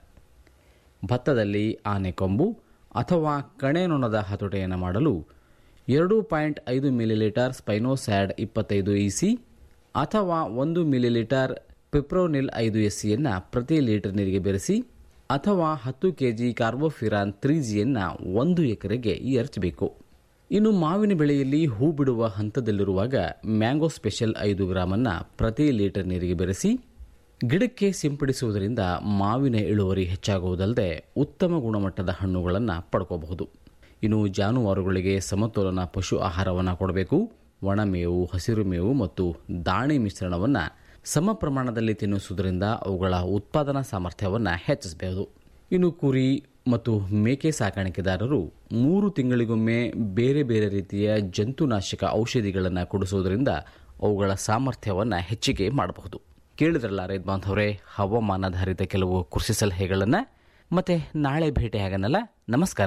ಭತ್ತದಲ್ಲಿ ಆನೆಕೊಂಬು ಅಥವಾ ಕಣೆನೊಣದ ಹತೋಟೆಯನ್ನು ಮಾಡಲು ಎರಡು ಪಾಯಿಂಟ್ ಐದು ಮಿಲಿಲೀಟರ್ ಸ್ಪೈನೋಸ್ಯಾಡ್ ಇಪ್ಪತ್ತೈದು ಇಸಿ ಅಥವಾ ಒಂದು ಮಿಲಿಲೀಟರ್ ಪಿಪ್ರೋನಿಲ್ ಐದು ಎಸ್ಸಿಯನ್ನು ಪ್ರತಿ ಲೀಟರ್ ನೀರಿಗೆ ಬೆರೆಸಿ ಅಥವಾ ಹತ್ತು ಕೆಜಿ ಕಾರ್ಬೋಫಿರಾನ್ ತ್ರೀ ಜಿಯನ್ನು ಒಂದು ಎಕರೆಗೆ ಎರಚಬೇಕು ಇನ್ನು ಮಾವಿನ ಬೆಳೆಯಲ್ಲಿ ಹೂ ಬಿಡುವ ಹಂತದಲ್ಲಿರುವಾಗ ಮ್ಯಾಂಗೋ ಸ್ಪೆಷಲ್ ಐದು ಗ್ರಾಮನ್ನು ಪ್ರತಿ ಲೀಟರ್ ನೀರಿಗೆ ಬೆರೆಸಿ ಗಿಡಕ್ಕೆ ಸಿಂಪಡಿಸುವುದರಿಂದ ಮಾವಿನ ಇಳುವರಿ ಹೆಚ್ಚಾಗುವುದಲ್ಲದೆ ಉತ್ತಮ ಗುಣಮಟ್ಟದ ಹಣ್ಣುಗಳನ್ನು ಪಡ್ಕೋಬಹುದು ಇನ್ನು ಜಾನುವಾರುಗಳಿಗೆ ಸಮತೋಲನ ಪಶು ಆಹಾರವನ್ನು ಕೊಡಬೇಕು ಒಣಮೇವು ಹಸಿರು ಮೇವು ಮತ್ತು ದಾಣಿ ಮಿಶ್ರಣವನ್ನು ಸಮ ಪ್ರಮಾಣದಲ್ಲಿ ತಿನ್ನಿಸುವುದರಿಂದ ಅವುಗಳ ಉತ್ಪಾದನಾ ಸಾಮರ್ಥ್ಯವನ್ನು ಹೆಚ್ಚಿಸಬಹುದು ಇನ್ನು ಕುರಿ ಮತ್ತು ಮೇಕೆ ಸಾಕಾಣಿಕೆದಾರರು ಮೂರು ತಿಂಗಳಿಗೊಮ್ಮೆ ಬೇರೆ ಬೇರೆ ರೀತಿಯ ಜಂತುನಾಶಕ ಔಷಧಿಗಳನ್ನು ಕೊಡಿಸುವುದರಿಂದ ಅವುಗಳ ಸಾಮರ್ಥ್ಯವನ್ನು ಹೆಚ್ಚಿಗೆ ಮಾಡಬಹುದು ಕೇಳಿದ್ರಲ್ಲ ರೈತ ಬಾಂಧವರೇ ಹವಾಮಾನಾಧಾರಿತ ಕೆಲವು ಕೃಷಿ ಸಲಹೆಗಳನ್ನು ಮತ್ತೆ ನಾಳೆ ಭೇಟಿಯಾಗನಲ್ಲ ನಮಸ್ಕಾರ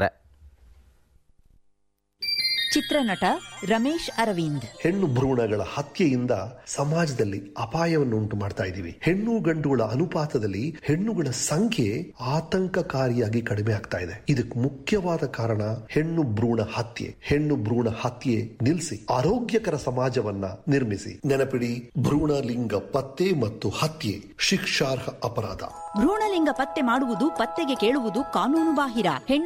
ಚಿತ್ರನಟ ರಮೇಶ್ ಅರವಿಂದ್ ಹೆಣ್ಣು ಭ್ರೂಣಗಳ ಹತ್ಯೆಯಿಂದ ಸಮಾಜದಲ್ಲಿ ಅಪಾಯವನ್ನು ಉಂಟು ಮಾಡ್ತಾ ಇದ್ದೀವಿ ಹೆಣ್ಣು ಗಂಡುಗಳ ಅನುಪಾತದಲ್ಲಿ ಹೆಣ್ಣುಗಳ ಸಂಖ್ಯೆ ಆತಂಕಕಾರಿಯಾಗಿ ಕಡಿಮೆ ಆಗ್ತಾ ಇದೆ ಇದಕ್ಕೆ ಮುಖ್ಯವಾದ ಕಾರಣ ಹೆಣ್ಣು ಭ್ರೂಣ ಹತ್ಯೆ ಹೆಣ್ಣು ಭ್ರೂಣ ಹತ್ಯೆ ನಿಲ್ಲಿಸಿ ಆರೋಗ್ಯಕರ ಸಮಾಜವನ್ನ ನಿರ್ಮಿಸಿ ನೆನಪಿಡಿ ಭ್ರೂಣ ಲಿಂಗ ಪತ್ತೆ ಮತ್ತು ಹತ್ಯೆ ಶಿಕ್ಷಾರ್ಹ ಅಪರಾಧ ಭ್ರೂಣಲಿಂಗ ಪತ್ತೆ ಮಾಡುವುದು ಪತ್ತೆಗೆ ಕೇಳುವುದು ಕಾನೂನು ಬಾಹಿರ ಹೆಣ್ಣು